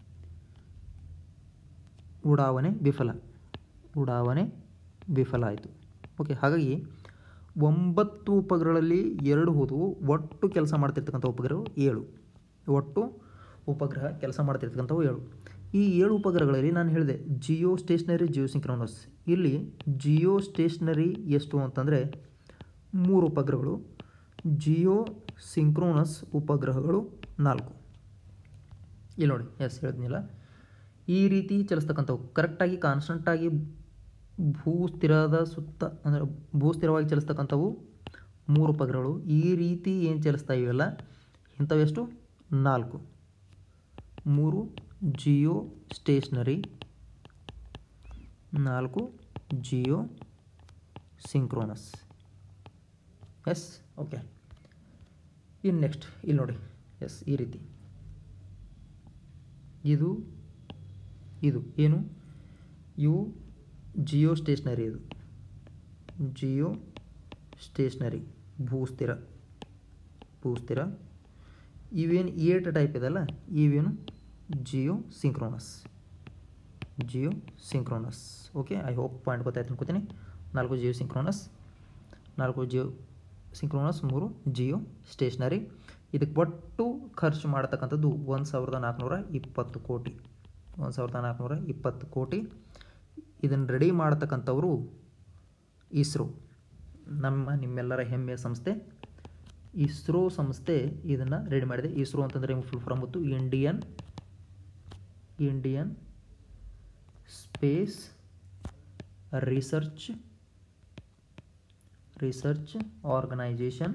ಉಡಾವಣೆ ವಿಫಲ ಉಡಾವಣೆ ವಿಫಲ ಆಯಿತು ಓಕೆ ಹಾಗಾಗಿ ಒಂಬತ್ತು ಉಪಗ್ರಹಗಳಲ್ಲಿ ಎರಡು ಹೋದವು ಒಟ್ಟು ಕೆಲಸ ಮಾಡ್ತಿರ್ತಕ್ಕಂಥ ಉಪಗ್ರಹ ಏಳು ಒಟ್ಟು ಉಪಗ್ರಹ ಕೆಲಸ ಮಾಡ್ತಿರ್ತಕ್ಕಂಥವು ಏಳು ಈ ಏಳು ಉಪಗ್ರಹಗಳಲ್ಲಿ ನಾನು ಹೇಳಿದೆ ಜಿಯೋ ಸ್ಟೇಷನರಿ ಜಿಯೋ ಸಿಂಕ್ರೋನಸ್ ಇಲ್ಲಿ ಜಿಯೋ ಸ್ಟೇಷನರಿ ಎಷ್ಟು ಅಂತಂದರೆ ಮೂರು ಉಪಗ್ರಹಗಳು ಜಿಯೋ ಸಿಂಕ್ರೋನಸ್ ಉಪಗ್ರಹಗಳು ನಾಲ್ಕು ಇಲ್ಲಿ ನೋಡಿ ಎಸ್ ಹೇಳಿದ್ನಿಲ್ಲ ಈ ರೀತಿ ಚಲಿಸ್ತಕ್ಕಂಥವು ಕರೆಕ್ಟಾಗಿ ಕಾನ್ಸ್ಟಂಟಾಗಿ ಭೂ ಸ್ಥಿರದ ಸುತ್ತ ಅಂದರೆ ಭೂ ಸ್ಥಿರವಾಗಿ ಚಲಿಸ್ತಕ್ಕಂಥವು ಮೂರು ಉಪಗ್ರಹಗಳು ಈ ರೀತಿ ಏನು ಚಲಿಸ್ತಾ ಇವೆಲ್ಲ ಇಂಥವೆಷ್ಟು ನಾಲ್ಕು ಮೂರು ಜಿಯೋ ಸ್ಟೇಷನರಿ ನಾಲ್ಕು ಜಿಯೋ ಸಿಂಕ್ರೋನಸ್ ಎಸ್ ಓಕೆ ಇನ್ನು ನೆಕ್ಸ್ಟ್ ಇಲ್ಲಿ ನೋಡಿ ಎಸ್ ಈ ರೀತಿ ಇದು ಇದು ಏನು ಇವು ಜಿಯೋ ಸ್ಟೇಷನರಿ ಇದು ಜಿಯೋ ಸ್ಟೇಷನರಿ ಭೂಸ್ಥಿರ ಭೂಸ್ಥಿರ ಇವೇನು ಏಟ್ ಟೈಪ್ ಇದೆಲ್ಲ ಇವೇನು geosynchronous geosynchronous okay I hope point ಗೊತ್ತಾಯ್ತು ಅನ್ಕೋತೀನಿ ನಾಲ್ಕು ಜಿಯೋ ಸಿಂಕ್ರೋನಸ್ ನಾಲ್ಕು ಜಿಯೋ ಸಿಂಕ್ರೋನಸ್ ಮೂರು ಜಿಯೋ ಸ್ಟೇಷನರಿ ಇದಕ್ಕೆ ಒಟ್ಟು ಖರ್ಚು ಮಾಡತಕ್ಕಂಥದ್ದು ಒಂದು ಸಾವಿರದ ನಾಲ್ಕುನೂರ ಇಪ್ಪತ್ತು ಕೋಟಿ ಒಂದು ಸಾವಿರದ ನಾಲ್ಕುನೂರ ಇಪ್ಪತ್ತು ಕೋಟಿ ಇದನ್ನು ರೆಡಿ ಮಾಡತಕ್ಕಂಥವರು ಇಸ್ರೋ ನಮ್ಮ ನಿಮ್ಮೆಲ್ಲರ ಹೆಮ್ಮೆಯ ಸಂಸ್ಥೆ ಇಸ್ರೋ ಸಂಸ್ಥೆ ಇದನ್ನು ರೆಡಿ ಮಾಡಿದೆ ಇಸ್ರೋ ಅಂತಂದರೆ ಫುಲ್ ಫಾರ್ಮ್ ಗೊತ್ತು Indian Indian space research research organisation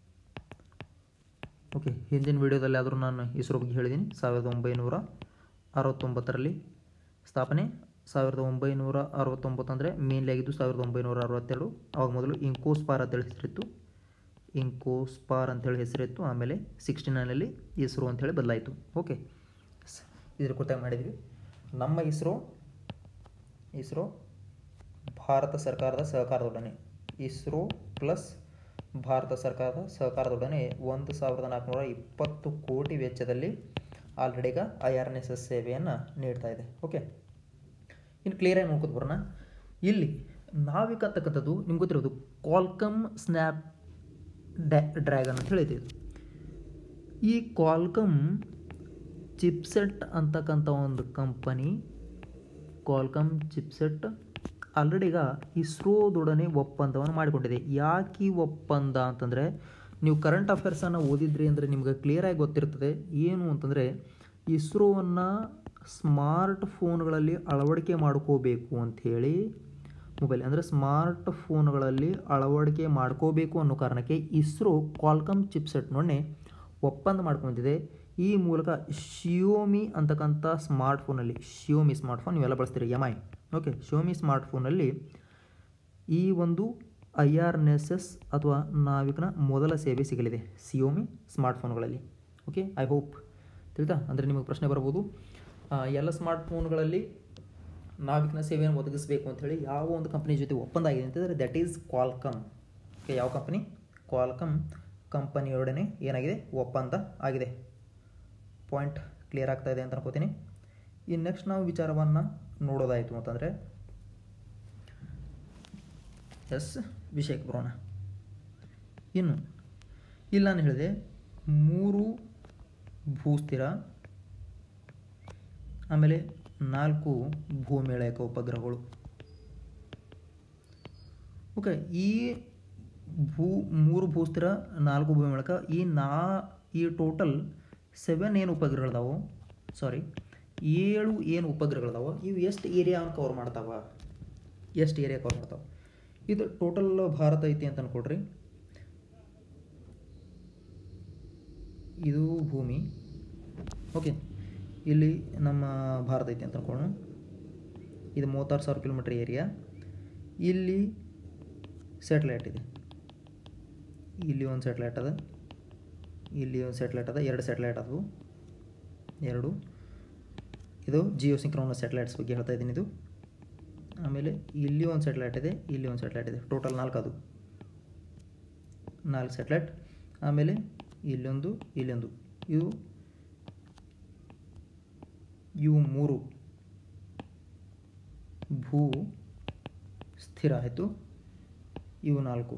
okay ಹಿಂದಿನ ವಿಡಿಯೋದಲ್ಲಿ ಆದರೂ ನಾನು ಇಸ್ರೋ ಬಗ್ಗೆ ಹೇಳಿದ್ದೀನಿ ಸಾವಿರದ ಒಂಬೈನೂರ ಅರವತ್ತೊಂಬತ್ತರಲ್ಲಿ ಸ್ಥಾಪನೆ ಸಾವಿರದ ಒಂಬೈನೂರ ಅರವತ್ತೊಂಬತ್ತು ಅಂದರೆ ಮೇನ್ಲಿ ಆಗಿದ್ದು ಸಾವಿರದ ಒಂಬೈನೂರ ಅರವತ್ತೆರಡು ಅವಾಗ ಮೊದಲು ಇಂಕೋಸ್ಪಾರ್ ಅಂತೇಳಿ ಹೆಸರಿತ್ತು ಇಂಕೋಸ್ಪಾರ್ ಅಂತೇಳಿ ಹೆಸರಿತ್ತು ಆಮೇಲೆ ಸಿಕ್ಸ್ಟಿ ನೈನಲ್ಲಿ ಇಸ್ರೋ ಅಂತೇಳಿ ಬದಲಾಯಿತು ಓಕೆ ಇದ್ರ ಕುರಿತಾಗಿ ಮಾಡಿದ್ವಿ ನಮ್ಮ ಇಸ್ರೋ ಇಸ್ರೋ ಭಾರತ ಸರ್ಕಾರದ ಸಹಕಾರದೊಡನೆ ಇಸ್ರೋ ಪ್ಲಸ್ ಭಾರತ ಸರ್ಕಾರದ ಸಹಕಾರದೊಡನೆ ಒಂದು ಸಾವಿರದ ನಾಲ್ಕುನೂರ ಇಪ್ಪತ್ತು ಕೋಟಿ ವೆಚ್ಚದಲ್ಲಿ ಆಲ್ರೆಡಿ ಈಗ I R N S S ಸೇವೆಯನ್ನು ನೀಡ್ತಾ ಇದೆ ಓಕೆ ಇನ್ನು ಕ್ಲಿಯರಾಗಿ ನೋಡ್ಕೊತ ಬರೋಣ ಇಲ್ಲಿ ನಾವಿಕ ಅಂತಕ್ಕಂಥದ್ದು ನಿಮ್ಗೆ ಗೊತ್ತಿರೋದು ಕ್ವಾಲ್ಕಮ್ ಸ್ನ್ಯಾಪ್ ಡ್ಯಾ ಡ್ರ್ಯಾಗನ್ ಅಂತ ಹೇಳಿದ್ದೀವಿ ಈ ಕ್ವಾಲ್ಕಮ್ ಚಿಪ್ಸೆಟ್ ಅಂತಕ್ಕಂಥ ಒಂದು ಕಂಪನಿ ಕ್ವಾಲ್ಕಮ್ ಚಿಪ್ಸೆಟ್ ಆಲ್ರೆಡಿ ಈಗ ಇಸ್ರೋದೊಡನೆ ಒಪ್ಪಂದವನ್ನು ಮಾಡಿಕೊಂಡಿದೆ ಯಾಕೆ ಈ ಒಪ್ಪಂದ ಅಂತಂದರೆ ನೀವು ಕರೆಂಟ್ ಅಫೇರ್ಸನ್ನು ಓದಿದ್ರಿ ಅಂದರೆ ನಿಮ್ಗೆ ಕ್ಲಿಯರಾಗಿ ಗೊತ್ತಿರ್ತದೆ ಏನು ಅಂತಂದರೆ ಇಸ್ರೋವನ್ನು ಸ್ಮಾರ್ಟ್ ಫೋನ್ಗಳಲ್ಲಿ ಅಳವಡಿಕೆ ಮಾಡ್ಕೋಬೇಕು ಅಂಥೇಳಿ ಮೊಬೈಲ್ ಅಂದರೆ ಸ್ಮಾರ್ಟ್ ಫೋನ್ಗಳಲ್ಲಿ ಅಳವಡಿಕೆ ಮಾಡ್ಕೋಬೇಕು ಅನ್ನೋ ಕಾರಣಕ್ಕೆ ಇಸ್ರೋ ಕ್ವಾಲ್ಕಮ್ ಚಿಪ್ಸೆಟ್ನೊಡನೆ ಒಪ್ಪಂದ ಮಾಡ್ಕೊಂಡಿದೆ ಈ ಮೂಲಕ ಶಿಯೋಮಿ ಅಂತಕ್ಕಂಥ ಸ್ಮಾರ್ಟ್ಫೋನಲ್ಲಿ ಶಿಯೋಮಿ ಸ್ಮಾರ್ಟ್ಫೋನ್ ನೀವೆಲ್ಲ ಬಳಸ್ತೀರಿ ಎಮ್ ಐ ಓಕೆ ಶಿಯೋಮಿ ಸ್ಮಾರ್ಟ್ಫೋನಲ್ಲಿ ಈ ಒಂದು I R N S S ಅಥವಾ ನಾವಿಕನ ಮೊದಲ ಸೇವೆ ಸಿಗಲಿದೆ ಸಿಯೋಮಿ ಸ್ಮಾರ್ಟ್ಫೋನ್ಗಳಲ್ಲಿ ಓಕೆ ಐ ಹೋಪ್ ತಿಳಿತಾ ಅಂದರೆ ನಿಮಗೆ ಪ್ರಶ್ನೆ ಬರ್ಬೋದು ಆ, ಎಲ್ಲ ಸ್ಮಾರ್ಟ್ಫೋನ್ಗಳಲ್ಲಿ ನಾವಿಕನ ಸೇವೆಯನ್ನು ಒದಗಿಸಬೇಕು ಅಂಥೇಳಿ ಯಾವ ಒಂದು ಕಂಪನಿ ಜೊತೆ ಒಪ್ಪಂದ ಆಗಿದೆ ಅಂತಂದರೆ ದಟ್ ಈಸ್ ಕ್ವಾಲ್ಕಮ್ ಓಕೆ ಯಾವ ಕಂಪನಿ ಕ್ವಾಲ್ಕಮ್ ಕಂಪನಿಯೊಡನೆ ಏನಾಗಿದೆ ಒಪ್ಪಂದ ಆಗಿದೆ ಪಾಯಿಂಟ್ ಕ್ಲಿಯರ್ ಆಗ್ತಾ ಇದೆ ಅಂತ ಅನ್ಕೋತೀನಿ ಇನ್ನು ನೆಕ್ಸ್ಟ್ ನಾವು ವಿಚಾರವನ್ನು ನೋಡೋದಾಯಿತು ಅಂತಂದರೆ ಎಸ್ ವಿಷಯಕ್ಕೆ ಬರೋಣ ಇನ್ನು ಇಲ್ಲಿ ನಾನು ಹೇಳಿದೆ ಮೂರು ಭೂಸ್ಥಿರ ಆಮೇಲೆ ನಾಲ್ಕು ಭೂಮೇಳಯಕ ಉಪಗ್ರಹಗಳು ಓಕೆ ಈ ಭೂ ಮೂರು ಭೂಸ್ಥಿರ ನಾಲ್ಕು ಭೂಮಿಳಕ ಈ ನಾ ಈ ಟೋಟಲ್ ಸೆವೆನ್ ಏನು ಉಪಗ್ರಹಗಳದಾವು ಸಾರಿ ಏಳು ಏನು ಉಪಗ್ರಹಗಳದಾವ ಇವು ಎಷ್ಟು ಏರಿಯಾ ಕವರ್ ಮಾಡ್ತಾವ ಎಷ್ಟು ಏರಿಯಾ ಕವರ್ ಮಾಡ್ತಾವ ಇದು ಟೋಟಲ್ ಭಾರತ ಐತಿ ಅಂತ ಅನ್ಕೊಡ್ರಿ ಇದು ಭೂಮಿ ಓಕೆ ಇಲ್ಲಿ ನಮ್ಮ ಭಾರತ ಐತಿ ಅಂತ ಅನ್ಕೊಳ್ಳೋಣ ಇದು ಮೂವತ್ತಾರು ಸಾವಿರ ಕಿಲೋಮೀಟ್ರ್ ಏರಿಯಾ ಇಲ್ಲಿ ಸ್ಯಾಟಲೈಟ್ ಇದೆ ಇಲ್ಲಿ ಒಂದು ಸ್ಯಾಟಲೈಟ್ ಅದ ಇಲ್ಲಿ ಒಂದು ಸ್ಯಾಟಲೈಟ್ ಅದ ಎರಡು ಸ್ಯಾಟಲೈಟ್ ಅದವು ಎರಡು ಇದು ಜಿಯೋ ಸಿಂಕ್ರೋನಸ್ ಸ್ಯಾಟಲೈಟ್ಸ್ ಬಗ್ಗೆ ಹೇಳ್ತಾ ಇದ್ದೀನಿ ಇದು ಆಮೇಲೆ ಇಲ್ಲಿ ಒಂದು ಸ್ಯಾಟಲೈಟ್ ಇದೆ ಇಲ್ಲಿ ಒಂದು ಸ್ಯಾಟಲೈಟ್ ಇದೆ ಟೋಟಲ್ ನಾಲ್ಕು ಅದು ನಾಲ್ಕು ಸ್ಯಾಟಲೈಟ್ ಆಮೇಲೆ ಇಲ್ಲೊಂದು ಇಲ್ಲೊಂದು ಇವು ಇವು ಮೂರು ಭೂ ಸ್ಥಿರ ಆಯಿತು ಇವು ನಾಲ್ಕು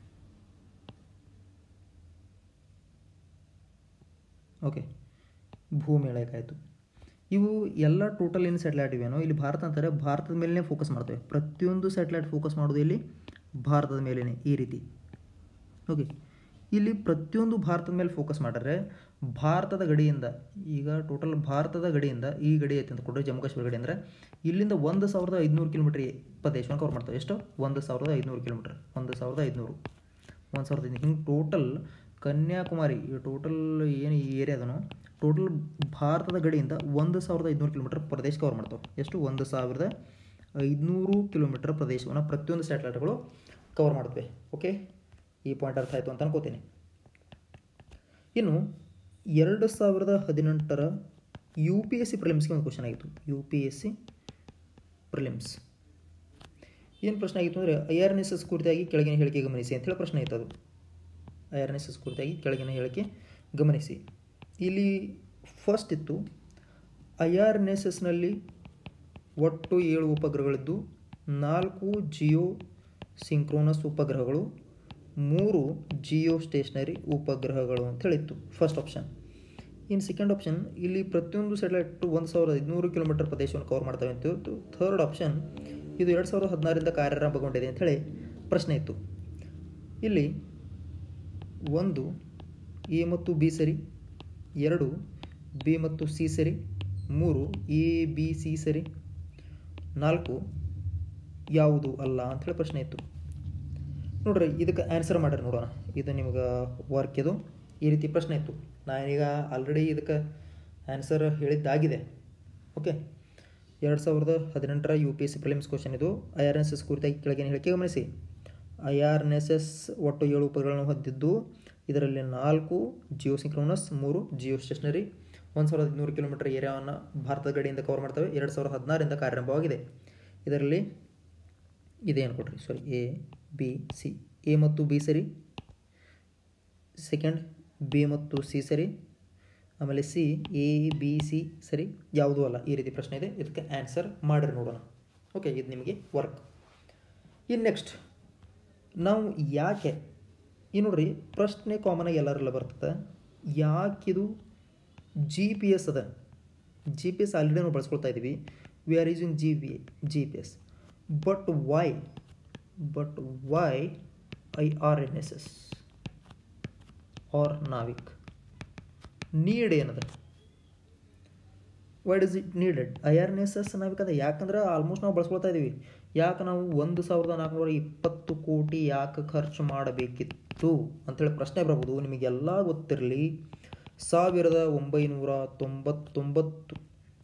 ಓಕೆ ಭೂಮೇಳಕಾಯಿತು ಇವು ಎಲ್ಲ ಟೋಟಲ್ ಏನು ಸ್ಯಾಟಲೈಟ್ ಇವೇನೋ ಇಲ್ಲಿ ಭಾರತ ಅಂತಾರೆ ಭಾರತದ ಮೇಲೇ ಫೋಕಸ್ ಮಾಡ್ತೇವೆ ಪ್ರತಿಯೊಂದು ಸ್ಯಾಟಲೈಟ್ ಫೋಕಸ್ ಮಾಡೋದು ಇಲ್ಲಿ ಭಾರತದ ಮೇಲೇ ಈ ರೀತಿ ಓಕೆ ಇಲ್ಲಿ ಪ್ರತಿಯೊಂದು ಭಾರತದ ಮೇಲೆ ಫೋಕಸ್ ಮಾಡಿದ್ರೆ ಭಾರತದ ಗಡಿಯಿಂದ ಈಗ ಟೋಟಲ್ ಭಾರತದ ಗಡಿಯಿಂದ ಈ ಗಡಿ ಐತೆ ಅಂತ ಕೊಟ್ಟರೆ ಜಮ್ಮು ಕಾಶ್ಮೀರ ಗಡಿ ಅಂದರೆ ಇಲ್ಲಿಂದ ಒಂದು ಸಾವಿರದ ಐದುನೂರು ಕಿಲೋಮೀಟ್ರ್ ಪ್ರದೇಶವನ್ನು ಕವರ್ ಮಾಡ್ತವೆ ಎಷ್ಟು ಒಂದು ಸಾವಿರದ ಐದುನೂರು ಕಿಲೋಮೀಟ್ರ್ ಒಂದು ಸಾವಿರದ ಐದುನೂರು ಒಂದು ಸಾವಿರದ ಐದು ಹಿಂಗೆ ಟೋಟಲ್ ಕನ್ಯಾಕುಮಾರಿ ಈ ಟೋಟಲ್ ಏನು ಈ ಏರಿಯಾ ಅದನೋ ಟೋಟಲ್ ಭಾರತದ ಗಡಿಯಿಂದ ಒಂದು ಸಾವಿರದ ಐದುನೂರು ಕಿಲೋಮೀಟ್ರ್ ಪ್ರದೇಶ ಕವರ್ ಮಾಡ್ತಾವೆ ಎಷ್ಟು ಒಂದು ಸಾವಿರದ ಐದುನೂರು ಕಿಲೋಮೀಟ್ರ್ ಪ್ರದೇಶವನ್ನು ಪ್ರತಿಯೊಂದು ಸ್ಯಾಟಲೈಟ್ಗಳು ಕವರ್ ಮಾಡ್ತವೆ ಓಕೆ ಈ ಪಾಯಿಂಟ್ ಅರ್ಥ ಆಯಿತು ಅಂತ ಅನ್ಕೋತೀನಿ ಇನ್ನು ಎರಡು ಸಾವಿರದ ಹದಿನೆಂಟರ ಯು ಪಿ ಎಸ್ ಸಿ ಪ್ರಿಲಿಮ್ಸ್ಗೆ ಒಂದು ಕ್ವಶನ್ ಆಗಿತ್ತು U P S C prelims ಏನು ಪ್ರಶ್ನೆ ಆಗಿತ್ತು ಅಂದರೆ I R N S S ಕುರಿತಾಗಿ ಕೆಳಗಿನ ಹೇಳಿಕೆ ಗಮನಿಸಿ ಅಂತೇಳಿ ಪ್ರಶ್ನೆ ಇತ್ತು ಅದು I R N S S ಕುರಿತಾಗಿ ಕೆಳಗಿನ ಹೇಳಿಕೆ ಗಮನಿಸಿ ಇಲ್ಲಿ ಫಸ್ಟ್ ಇತ್ತು ಐ ಆರ್ ಎನ್ ಎಸ್ ಎಸ್ನಲ್ಲಿ ಒಟ್ಟು ಏಳು ಉಪಗ್ರಹಗಳಿದ್ದು ನಾಲ್ಕು ಜಿಯೋ ಸಿಂಕ್ರೋನಸ್ ಉಪಗ್ರಹಗಳು ಮೂರು ಜಿಯೋ ಸ್ಟೇಷನರಿ ಉಪಗ್ರಹಗಳು ಅಂತ ಹೇಳಿತ್ತು ಫಸ್ಟ್ ಆಪ್ಷನ್ ಇನ್ನು ಸೆಕೆಂಡ್ ಆಪ್ಷನ್ ಇಲ್ಲಿ ಪ್ರತಿಯೊಂದು ಸ್ಯಾಟಲೈಟ್ ಒಂದು ಸಾವಿರದ ಐದುನೂರು ಕಿಲೋಮೀಟರ್ ಪ್ರದೇಶವನ್ನು ಕವರ್ ಮಾಡ್ತವೆ ಅಂತ ಇತ್ತು ಥರ್ಡ್ ಆಪ್ಷನ್ ಇದು ಎರಡು ಸಾವಿರದ ಹದಿನಾರರಿಂದ ಕಾರ್ಯಾರಂಭಗೊಂಡಿದೆ ಅಂತ ಹೇಳಿ ಪ್ರಶ್ನೆ ಇತ್ತು ಇಲ್ಲಿ ಒಂದು ಎ ಮತ್ತು ಬಿ ಸರಿ ಎರಡು ಬಿ ಮತ್ತು ಸಿ ಸರಿ ಮೂರು ಎ ಬಿ ಸಿ ಸರಿ ನಾಲ್ಕು ಯಾವುದು ಅಲ್ಲ ಅಂಥೇಳಿ ಪ್ರಶ್ನೆ ಇತ್ತು ನೋಡ್ರಿ ಇದಕ್ಕೆ ಆನ್ಸರ್ ಮಾಡ್ರಿ ನೋಡೋಣ ಇದು ನಿಮ್ಗೆ ವರ್ಕ್ ಇದು ಈ ರೀತಿ ಪ್ರಶ್ನೆ ಇತ್ತು ನಾನೀಗ ಆಲ್ರೆಡಿ ಇದಕ್ಕೆ ಆನ್ಸರ್ ಹೇಳಿದ್ದಾಗಿದೆ ಓಕೆ ಎರಡು ಸಾವಿರದ ಹದಿನೆಂಟರ U P S C prelims question ಇದು I R N S S ಕುರಿತಾಗಿ ಕೆಳಗಿನ ಹೇಳಿಕೆ ಗಮನಿಸಿ I R N S S ಒಟ್ಟು ಏಳು ಉಪಗ್ರಹಗಳನ್ನು ಹೊಂದಿದ್ದು ಇದರಲ್ಲಿ ನಾಲ್ಕು ಜಿಯೋ ಸಿಂಕ್ರೋನಸ್ ಮೂರು ಜಿಯೋ ಸ್ಟೇಷನರಿ ಒಂದು ಸಾವಿರದ ಐದುನೂರು ಕಿಲೋಮೀಟರ್ ಏರಿಯಾವನ್ನು ಭಾರತದ ಗಡಿಯಿಂದ ಕವರ್ ಮಾಡ್ತವೆ ಎರಡು ಸಾವಿರದ ಹದಿನಾರರಿಂದ ಕಾರ್ಯಾರಂಭವಾಗಿದೆ ಇದರಲ್ಲಿ ಇದೇನು ಕೊಡ್ರಿ ಸಾರಿ ಎ ಬಿ ಸಿ ಎ ಮತ್ತು ಬಿ ಸರಿ ಸೆಕೆಂಡ್ ಬಿ ಮತ್ತು ಸಿ ಸರಿ ಆಮೇಲೆ ಸಿ ಎ ಬಿ ಸಿ ಸರಿ ಯಾವುದೂ ಅಲ್ಲ ಈ ರೀತಿ ಪ್ರಶ್ನೆ ಇದೆ ಇದಕ್ಕೆ ಆನ್ಸರ್ ಮಾಡಿರಿ ನೋಡೋಣ ಓಕೆ ಇದು ನಿಮಗೆ ವರ್ಕ್ ಇನ್ನು ನೆಕ್ಸ್ಟ್ ನಾವು ಯಾಕೆ ಈ ನೋಡ್ರಿ ಪ್ರಶ್ನೆ ಕಾಮನಾಗಿ ಎಲ್ಲರೆಲ್ಲ ಬರ್ತದೆ ಯಾಕಿದು ಜಿ ಪಿ ಎಸ್ ಅದ ಜಿ ಪಿ ಎಸ್ ಆಲ್ರೆಡಿ ನಾವು ಬಳಸ್ಕೊಳ್ತಾ ಇದ್ದೀವಿ we are using G P G P S but why but why I R N S S or NavIC need ಏನದ why does it needed I R N S S NavIC ಅದ ಯಾಕಂದ್ರೆ almost ನಾವು ಬಳಸ್ಕೊಳ್ತಾ ಇದ್ದೀವಿ ಯಾಕೆ ನಾವು ಒಂದು ಸಾವಿರದ ನಾಲ್ಕುನೂರ ಇಪ್ಪತ್ತು ಕೋಟಿ ಯಾಕೆ ಖರ್ಚು ಮಾಡಬೇಕಿತ್ತು ಅಂಥೇಳಿ ಪ್ರಶ್ನೆ ಬರ್ಬೋದು ನಿಮಗೆಲ್ಲ ಗೊತ್ತಿರಲಿ ಸಾವಿರದ ಒಂಬೈನೂರ ತೊಂಬತ್ತೊಂಬತ್ತು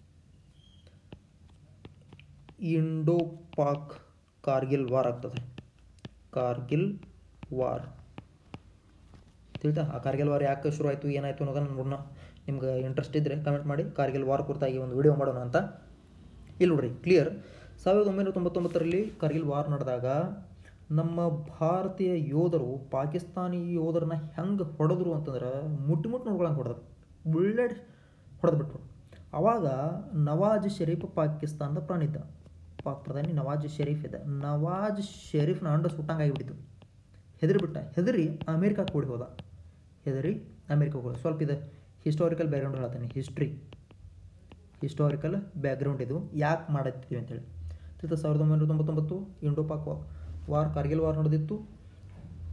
ಇಂಡೋ ಪಾಕ್ ಕಾರ್ಗಿಲ್ ವಾರ್ ಆಗ್ತದೆ ಕಾರ್ಗಿಲ್ ವಾರ್ ತಿಳಿತಾ ಆ ಕಾರ್ಗಿಲ್ ವಾರ್ ಯಾಕೆ ಶುರು ಆಯಿತು ಏನಾಯಿತು ಅನ್ನೋದನ್ನು ನೋಡೋಣ ನಿಮ್ಗೆ ಇಂಟ್ರೆಸ್ಟ್ ಇದ್ದರೆ ಕಮೆಂಟ್ ಮಾಡಿ ಕಾರ್ಗಿಲ್ ವಾರ್ ಕುರಿತಾಗಿ ಒಂದು ವಿಡಿಯೋ ಮಾಡೋಣ ಅಂತ ಇಲ್ಲಿ ನೋಡ್ರಿ ಕ್ಲಿಯರ್ ಸಾವಿರದ ಒಂಬೈನೂರ ತೊಂಬತ್ತೊಂಬತ್ತರಲ್ಲಿ ಕಾರ್ಗಿಲ್ ವಾರ್ ನಡೆದಾಗ ನಮ್ಮ ಭಾರತೀಯ ಯೋಧರು ಪಾಕಿಸ್ತಾನಿ ಯೋಧರನ್ನ ಹೆಂಗೆ ಹೊಡೆದ್ರು ಅಂತಂದ್ರೆ ಮುಟ್ಟಿ ಮುಟ್ಟು ನೋಡ್ಕೊಳಂಗೆ ಹೊಡೆದ್ರು ಬುಲ್ಲೆಟ್ ಹೊಡೆದ್ಬಿಟ್ರು ಆವಾಗ ನವಾಜ್ ಶರೀಫ್ ಪಾಕಿಸ್ತಾನದ ಪ್ರಾಣಿದ್ದ ಪಾಕ್ ಪ್ರಧಾನಿ ನವಾಜ್ ಶರೀಫ್ ಇದೆ ನವಾಜ್ ಶರೀಫ್ನ ಅಂಡ ಸುಟ್ಟಂಗೆ ಆಗಿಬಿಟ್ಟಿತ್ತು ಹೆದರಿಬಿಟ್ಟ ಹೆದರಿ ಅಮೇರಿಕಕ್ಕೆ ಓಡಿ ಹೋದ ಹೆದರಿ ಅಮೇರಿಕಕ್ಕೆ ಹೋದ ಸ್ವಲ್ಪ ಇದು ಹಿಸ್ಟಾರಿಕಲ್ ಬ್ಯಾಕ್ಗ್ರೌಂಡ್ ಹೇಳ್ತಾನೆ ಹಿಸ್ಟ್ರಿ ಹಿಸ್ಟಾರಿಕಲ್ ಬ್ಯಾಕ್ಗ್ರೌಂಡ್ ಇದು ಯಾಕೆ ಮಾಡತ್ತೀವಿ ಅಂತೇಳಿ ತಿರ್ತ ಸಾವಿರದ ಒಂಬೈನೂರ ತೊಂಬತ್ತೊಂಬತ್ತು Indo Pak war Kargil war ನಡೆದಿತ್ತು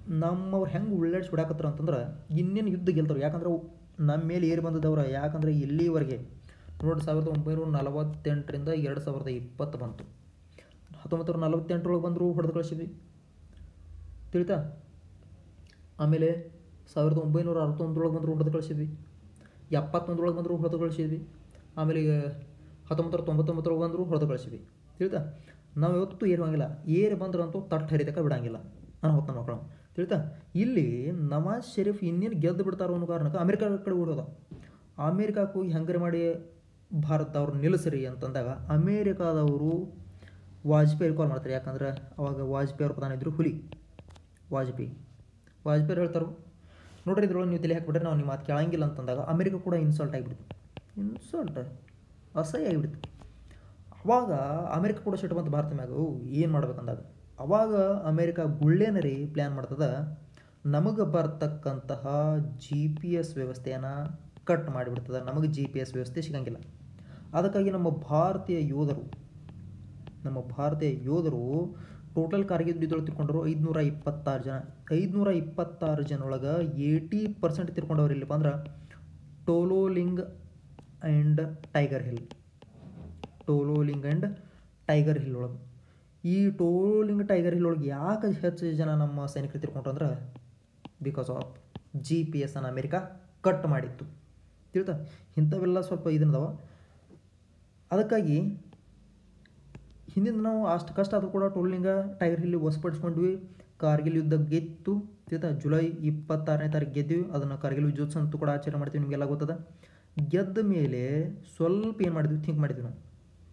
ನಮ್ಮವ್ರು ಹೆಂಗೆ ಉಳ್ಳಾಡ್ಸಿ ಬಿಡಾಕತ್ತಾರ ಅಂತಂದ್ರೆ ಇನ್ನೇನು ಯುದ್ಧ ಗೆಲ್ತಾರೆ ಯಾಕಂದ್ರೆ ಅವು ನಮ್ಮ ಮೇಲೆ ಏರಿ ಬಂದದವ್ರ ಯಾಕಂದ್ರೆ ಇಲ್ಲಿವರೆಗೆ ನೋಡಿ ಸಾವಿರದ ಒಂಬೈನೂರ ನಲವತ್ತೆಂಟರಿಂದ ಎರಡು ಸಾವಿರದ ಇಪ್ಪತ್ತು ಬಂತು ಹತ್ತೊಂಬತ್ತು ನೂರ ನಲವತ್ತೆಂಟರೊಳಗೆ ಬಂದರು ಹೊಡೆದು ಕಳಿಸಿದ್ವಿ ತಿಳಿತಾ ಆಮೇಲೆ ಸಾವಿರದ ಒಂಬೈನೂರ ಅರವತ್ತೊಂದರೊಳಗೆ ಬಂದರು ಹೊಡೆದು ಕಳಿಸಿದ್ವಿ ಎಪ್ಪತ್ತೊಂದರೊಳಗೆ ಬಂದರು ಹೊಡೆದು ಕಳಿಸಿದ್ವಿ ಆಮೇಲೆ ಈಗ ಹತ್ತೊಂಬತ್ತು ನೂರ ತೊಂಬತ್ತೊಂಬತ್ತರೊಳಗೆ ಬಂದರು ಹೊಡೆದು ಕಳಿಸಿದ್ವಿ ತಿಳಿತಾ ನಾವು ಯಾವತ್ತೂ ಏರುವಂಗಿಲ್ಲ ಏರಿ ಬಂದ್ರಂತೂ ತಟ್ಟು ಹರಿತಕ್ಕ ಬಿಡಂಗಿಲ್ಲ ನಾನು ಹೊತ್ತ ಮಕ್ಕಳು ತಿಳಿತಾ ಇಲ್ಲಿ ನವಾಜ್ ಶರೀಫ್ ಇನ್ನೇನು ಗೆದ್ದು ಬಿಡ್ತಾರೋ ಅನ್ನೋ ಕಾರಣಕ್ಕೆ ಅಮೆರಿಕ ಕಡೆ ಓಡೋದ ಅಮೇರಿಕಕ್ಕೆ ಹೋಗಿ ಹೆಂಗರೆ ಮಾಡಿ ಭಾರತದವ್ರು ನಿಲ್ಲಿಸ್ರಿ ಅಂತಂದಾಗ ಅಮೇರಿಕಾದವರು ವಾಜಪೇಯಿ ಕಾಲ್ ಮಾಡ್ತಾರೆ ಯಾಕಂದ್ರೆ ಅವಾಗ ವಾಜಪೇಯಿ ಅವ್ರ ಪ್ರಧಾನ ಇದ್ದರು ಹುಲಿ ವಾಜಪೇಯಿ ವಾಜಪೇಯಿ ಹೇಳ್ತಾರೆ ನೋಡ್ರಿ ಇದ್ರೊಳಗೆ ನೀವು ತಲೆ ಹಾಕ್ಬಿಟ್ರೆ ನಾವು ನಿಮ್ಮ ಮಾತು ಕೇಳಂಗಿಲ್ಲ ಅಂತಂದಾಗ ಅಮೆರಿಕ ಕೂಡ ಇನ್ಸಲ್ಟ್ ಆಗಿಬಿಡ್ತು ಇನ್ಸಲ್ಟ್ ಅಸಹ್ಯ ಆಗಿಬಿಡ್ತು ಅವಾಗ ಅಮೆರಿಕ ಕೂಡ ಸಿಟ್ಟು ಬಂತು ಭಾರತ ಮ್ಯಾಗ ಏನು ಮಾಡ್ಬೇಕಂದಾಗ ಅವಾಗ ಅಮೇರಿಕ ಗುಳ್ಳೇನರಿ ಪ್ಲ್ಯಾನ್ ಮಾಡ್ತದ ನಮಗೆ ಬರ್ತಕ್ಕಂತಹ ಜಿ ಪಿ ಎಸ್ ವ್ಯವಸ್ಥೆಯನ್ನು ಕಟ್ ಮಾಡಿಬಿಡ್ತದೆ ನಮಗೆ ಜಿ ಪಿ ಎಸ್ ವ್ಯವಸ್ಥೆ ಸಿಗಂಗಿಲ್ಲ ಅದಕ್ಕಾಗಿ ನಮ್ಮ ಭಾರತೀಯ ಯೋಧರು ನಮ್ಮ ಭಾರತೀಯ ಯೋಧರು ಟೋಟಲ್ ಕಾರ್ಗಿಲ್ ಯುದ್ಧದೊಳಗೆ ತಿರ್ಕೊಂಡರು ಐದುನೂರ ಇಪ್ಪತ್ತಾರು ಜನ ಐದುನೂರ ಇಪ್ಪತ್ತಾರು ಜನ ಒಳಗೆ ಏಯ್ಟಿ ಪರ್ಸೆಂಟ್ ತಿರ್ಕೊಂಡವ್ರು ಇಲ್ಲಪ್ಪ ಅಂದ್ರೆ Tololing and Tiger Hill Tololing and Tiger Hill ಒಳಗೆ ಈ ಟೋಲಿಂಗ್ ಟೈಗರ್ ಹಿಲ್ ಒಳಗೆ ಯಾಕೆ ಹೆಚ್ಚು ಜನ ನಮ್ಮ ಸೈನಿಕರು ತಿರ್ಕೊಂಡ್ರು ಅಂದ್ರೆ because of G P S ಅನ್ನು ಅಮೇರಿಕಾ ಕಟ್ ಮಾಡಿತ್ತು ತಿಳ್ತಾ ಇಂಥವೆಲ್ಲ ಸ್ವಲ್ಪ ಇದನ್ನದವ ಅದಕ್ಕಾಗಿ ಹಿಂದಿನ ನಾವು ಅಷ್ಟು ಕಷ್ಟ ಆದರೂ ಕೂಡ ಟೋಲಿಂಗ ಟೈಗರ್ ಹಿಲ್ಲಿ ವಶಪಡಿಸ್ಕೊಂಡ್ವಿ ಕಾರ್ಗಿಲ್ ಯುದ್ಧ ಗೆದ್ದು ತಿಳ್ತಾ ಜುಲೈ ಇಪ್ಪತ್ತಾರನೇ ತಾರೀಕು ಗೆದ್ವಿ ಅದನ್ನು ಕಾರ್ಗಿಲ್ ವಿಜಯೋತ್ಸವ ಅಂತೂ ಕೂಡ ಆಚರಣೆ ಮಾಡ್ತೀವಿ ನಿಮಗೆಲ್ಲ ಗೊತ್ತದ ಗೆದ್ದ ಮೇಲೆ ಸ್ವಲ್ಪ ಏನು ಮಾಡಿದ್ವಿ ಥಿಂಕ್ ಮಾಡಿದ್ವಿ ನಾವು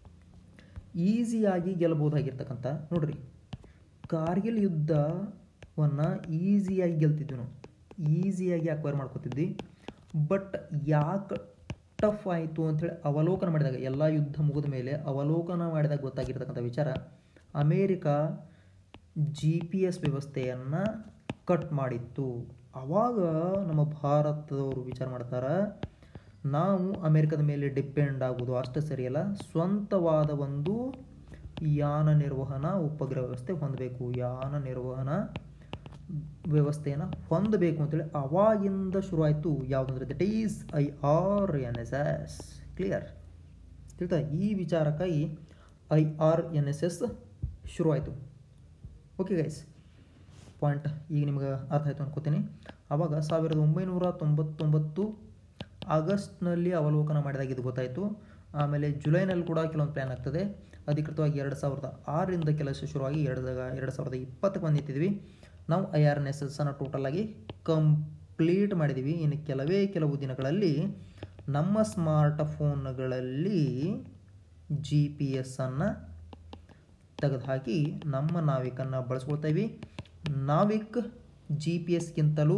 ಈಸಿಯಾಗಿ ಗೆಲ್ಲಬಹುದಾಗಿರ್ತಕ್ಕಂಥ ನೋಡ್ರಿ ಕಾರ್ಗಿಲ್ ಯುದ್ಧವನ್ನು ಈಸಿಯಾಗಿ ಗೆಲ್ತಿದ್ವಿ ನಾವು ಈಸಿಯಾಗಿ ಅಕ್ವೈರ್ ಮಾಡ್ಕೋತಿದ್ವಿ ಬಟ್ ಯಾಕೆ ಟಫ್ ಆಯಿತು ಅಂಥೇಳಿ ಅವಲೋಕನ ಮಾಡಿದಾಗ ಎಲ್ಲ ಯುದ್ಧ ಮುಗಿದ ಮೇಲೆ ಅವಲೋಕನ ಮಾಡಿದಾಗ ಗೊತ್ತಾಗಿರ್ತಕ್ಕಂಥ ವಿಚಾರ ಅಮೇರಿಕಾ ಜಿ ಪಿ ಎಸ್ ವ್ಯವಸ್ಥೆಯನ್ನು ಕಟ್ ಮಾಡಿತ್ತು ಆವಾಗ ನಮ್ಮ ಭಾರತದವರು ವಿಚಾರ ಮಾಡ್ತಾರೆ ನಾವು ಅಮೇರಿಕದ ಮೇಲೆ ಡಿಪೆಂಡ್ ಆಗೋದು ಅಷ್ಟು ಸರಿಯಲ್ಲ ಸ್ವಂತವಾದ ಒಂದು ಯಾನ ನಿರ್ವಹಣಾ ಉಪಗ್ರಹ ವ್ಯವಸ್ಥೆ ಹೊಂದಬೇಕು ಯಾನ ನಿರ್ವಹಣಾ ವ್ಯವಸ್ಥೆಯನ್ನು ಹೊಂದಬೇಕು ಅಂತೇಳಿ ಅವಾಗಿಂದ ಶುರುವಾಯಿತು ಯಾವುದಂದ್ರೆ that is I R N S S clear ತಿಳ್ತಾ ಈ ವಿಚಾರಕ್ಕಾಗಿ I R N S S ಶುರುವಾಯಿತು ಓಕೆ ಗೈಸ್ ಪಾಯಿಂಟ್ ಈಗ ನಿಮ್ಗೆ ಅರ್ಥ ಆಯಿತು ಅನ್ಕೋತೀನಿ ಆವಾಗ ಸಾವಿರದ ಒಂಬೈನೂರ ತೊಂಬತ್ತೊಂಬತ್ತು ಆಗಸ್ಟ್ನಲ್ಲಿ ಅವಲೋಕನ ಮಾಡಿದಾಗ ಇದು ಗೊತ್ತಾಯಿತು ಆಮೇಲೆ ಜುಲೈನಲ್ಲಿ ಕೂಡ ಕೆಲವೊಂದು ಪ್ಲ್ಯಾನ್ ಆಗ್ತದೆ ಅಧಿಕೃತವಾಗಿ ಎರಡು ಸಾವಿರದ ಆರರಿಂದ ಕೆಲಸ ಶುರುವಾಗಿ ಎರಡು ಎರಡು ಸಾವಿರದ ಇಪ್ಪತ್ತಕ್ಕೆ ಬಂದು ನಿಂತಿದ್ವಿ ನಾವು I R N S S ಅನ್ನು ಟೋಟಲಾಗಿ ಕಂಪ್ಲೀಟ್ ಮಾಡಿದ್ದೀವಿ ಇನ್ನು ಕೆಲವೇ ಕೆಲವು ದಿನಗಳಲ್ಲಿ ನಮ್ಮ ಸ್ಮಾರ್ಟ್ ಫೋನ್ಗಳಲ್ಲಿ ಜಿ ಪಿ ಎಸ್ ಅನ್ನು ತೆಗೆದುಹಾಕಿ ನಮ್ಮ ನಾವಿಕನ್ನು ಬಳಸ್ಕೊಳ್ತೀವಿ ನಾವಿಕ್ ಜಿ ಪಿ ಎಸ್ಗಿಂತಲೂ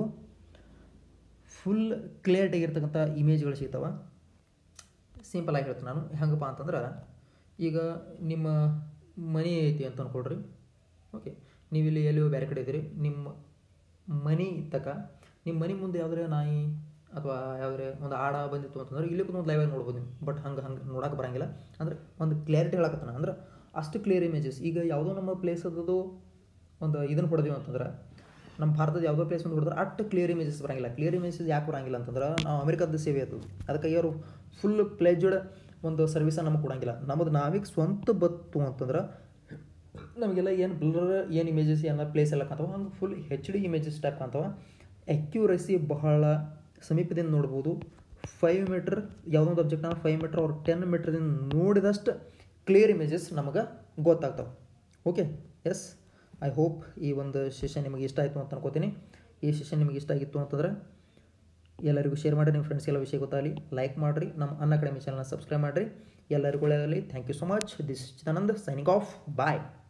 ಫುಲ್ ಕ್ಲಿಯರಿಟಿ ಆಗಿರ್ತಕ್ಕಂಥ ಇಮೇಜ್ಗಳು ಸಿಗ್ತವೆ ಸಿಂಪಲ್ ಆಗಿ ಹೇಳ್ತೀನಿ ನಾನು ಹೆಂಗಪ್ಪ ಅಂತಂದ್ರೆ ಈಗ ನಿಮ್ಮ ಮನೆ ಐತಿ ಅಂತ ಅಂದ್ಕೊಳ್ರಿ ಓಕೆ ನೀವು ಇಲ್ಲಿ ಎಲ್ಲಿಯೋ ಬೇರೆ ಕಡೆ ಇದ್ದೀರಿ ನಿಮ್ಮ ಮನೆ ತಕ ನಿಮ್ಮ ಮನೆ ಮುಂದೆ ಯಾವುದ್ರೆ ನಾಯಿ ಅಥವಾ ಯಾವುದೇ ಒಂದು ಆಡ ಬಂದಿತ್ತು ಅಂತಂದ್ರೆ ಇಲ್ಲಿ ಒಂದು ಲೈವಾಗಿ ನೋಡ್ಬೋದು ನೀವು ಬಟ್ ಹಂಗೆ ಹಂಗೆ ನೋಡೋಕೆ ಬರಂಗಿಲ್ಲ ಅಂದ್ರೆ ಒಂದು ಕ್ಲಾರಿಟಿ ಹೇಳಕತ್ತಾನ ಅಂದ್ರೆ ಅಷ್ಟು ಕ್ಲಿಯರ್ ಇಮೇಜಸ್ ಈಗ ಯಾವುದೋ ನಮ್ಮ ಪ್ಲೇಸ್ ಅದದು ಒಂದು ಇದನ್ನು ಹೊಡೆದೀವಿ ಅಂತಂದ್ರೆ ನಮ್ಮ ಭಾರತದ ಯಾವುದೋ ಪ್ಲೇಸ್ ಒಂದು ಹೊಡೆದ್ರೆ ಅಷ್ಟು ಕ್ಲಿಯರ್ ಇಮೇಜಸ್ ಬರಂಗಿಲ್ಲ ಕ್ಲಿಯರ್ ಇಮೇಜಸ್ ಯಾಕೆ ಬರಂಗಿಲ್ಲ ಅಂತಂದ್ರೆ ನಾವು ಅಮೆರಿಕದ ಸೇವೆ ಅದು ಅದಕ್ಕಾಗಿ ಅವರು ಫುಲ್ ಪ್ಲೇಜ್ಡ್ ಒಂದು ಸರ್ವಿಸನ್ನು ನಮಗೆ ಕೊಡಂಗಿಲ್ಲ ನಮ್ಮದು ನಾವೀಗ ಸ್ವಂತ ಬತ್ತು ಅಂತಂದ್ರೆ ನಮಗೆಲ್ಲ ಏನು ಬ್ಲರ್ ಏನು ಇಮೇಜಸ್ ಏನು ಪ್ಲೇಸ್ ಎಲ್ಲ ಕಾಣ್ತಾವೆ ಹಂಗೆ full H D images type ಕಾಣ್ತಾವೆ ಅಕ್ಯುರಸಿ ಬಹಳ ಸಮೀಪದಿಂದ ನೋಡ್ಬೋದು ಫೈವ್ ಮೀಟ್ರ್ ಯಾವುದೋ ಒಂದು ಅಬ್ಜೆಕ್ಟ್ನ ಫೈವ್ ಮೀಟ್ರ್ ಅವ್ರ ಟೆನ್ ಮೀಟ್ರಿಂದ ನೋಡಿದಷ್ಟು ಕ್ಲಿಯರ್ ಇಮೇಜಸ್ ನಮಗೆ ಗೊತ್ತಾಗ್ತವೆ ಓಕೆ ಎಸ್ ಐ ಹೋಪ್ ಈ ಒಂದು ಸೆಷನ್ ನಿಮಗೆ ಇಷ್ಟ ಆಯಿತು ಅಂತ ಅನ್ಕೋತೀನಿ ಈ ಸೆಷನ್ ನಿಮಗೆ ಇಷ್ಟ ಆಗಿತ್ತು ಅಂತಂದ್ರೆ ಎಲ್ಲರಿಗೂ ಶೇರ್ ಮಾಡಿ ನಿಮ್ಮ ಫ್ರೆಂಡ್ಸ್ಗೆಲ್ಲ ವಿಷಯ ಗೊತ್ತಾಗಲಿ ಲೈಕ್ ಮಾಡಿರಿ ನಮ್ಮ ಅನ್ ಅಕಾಡೆಮಿ ಚಾನಲ್ನ ಸಬ್ಸ್ಕ್ರೈಬ್ ಮಾಡಿರಿ ಎಲ್ಲರಿಗೂ ಒಳ್ಳೆಯದಾಗಲಿ thank you so much this Chidanand signing off bye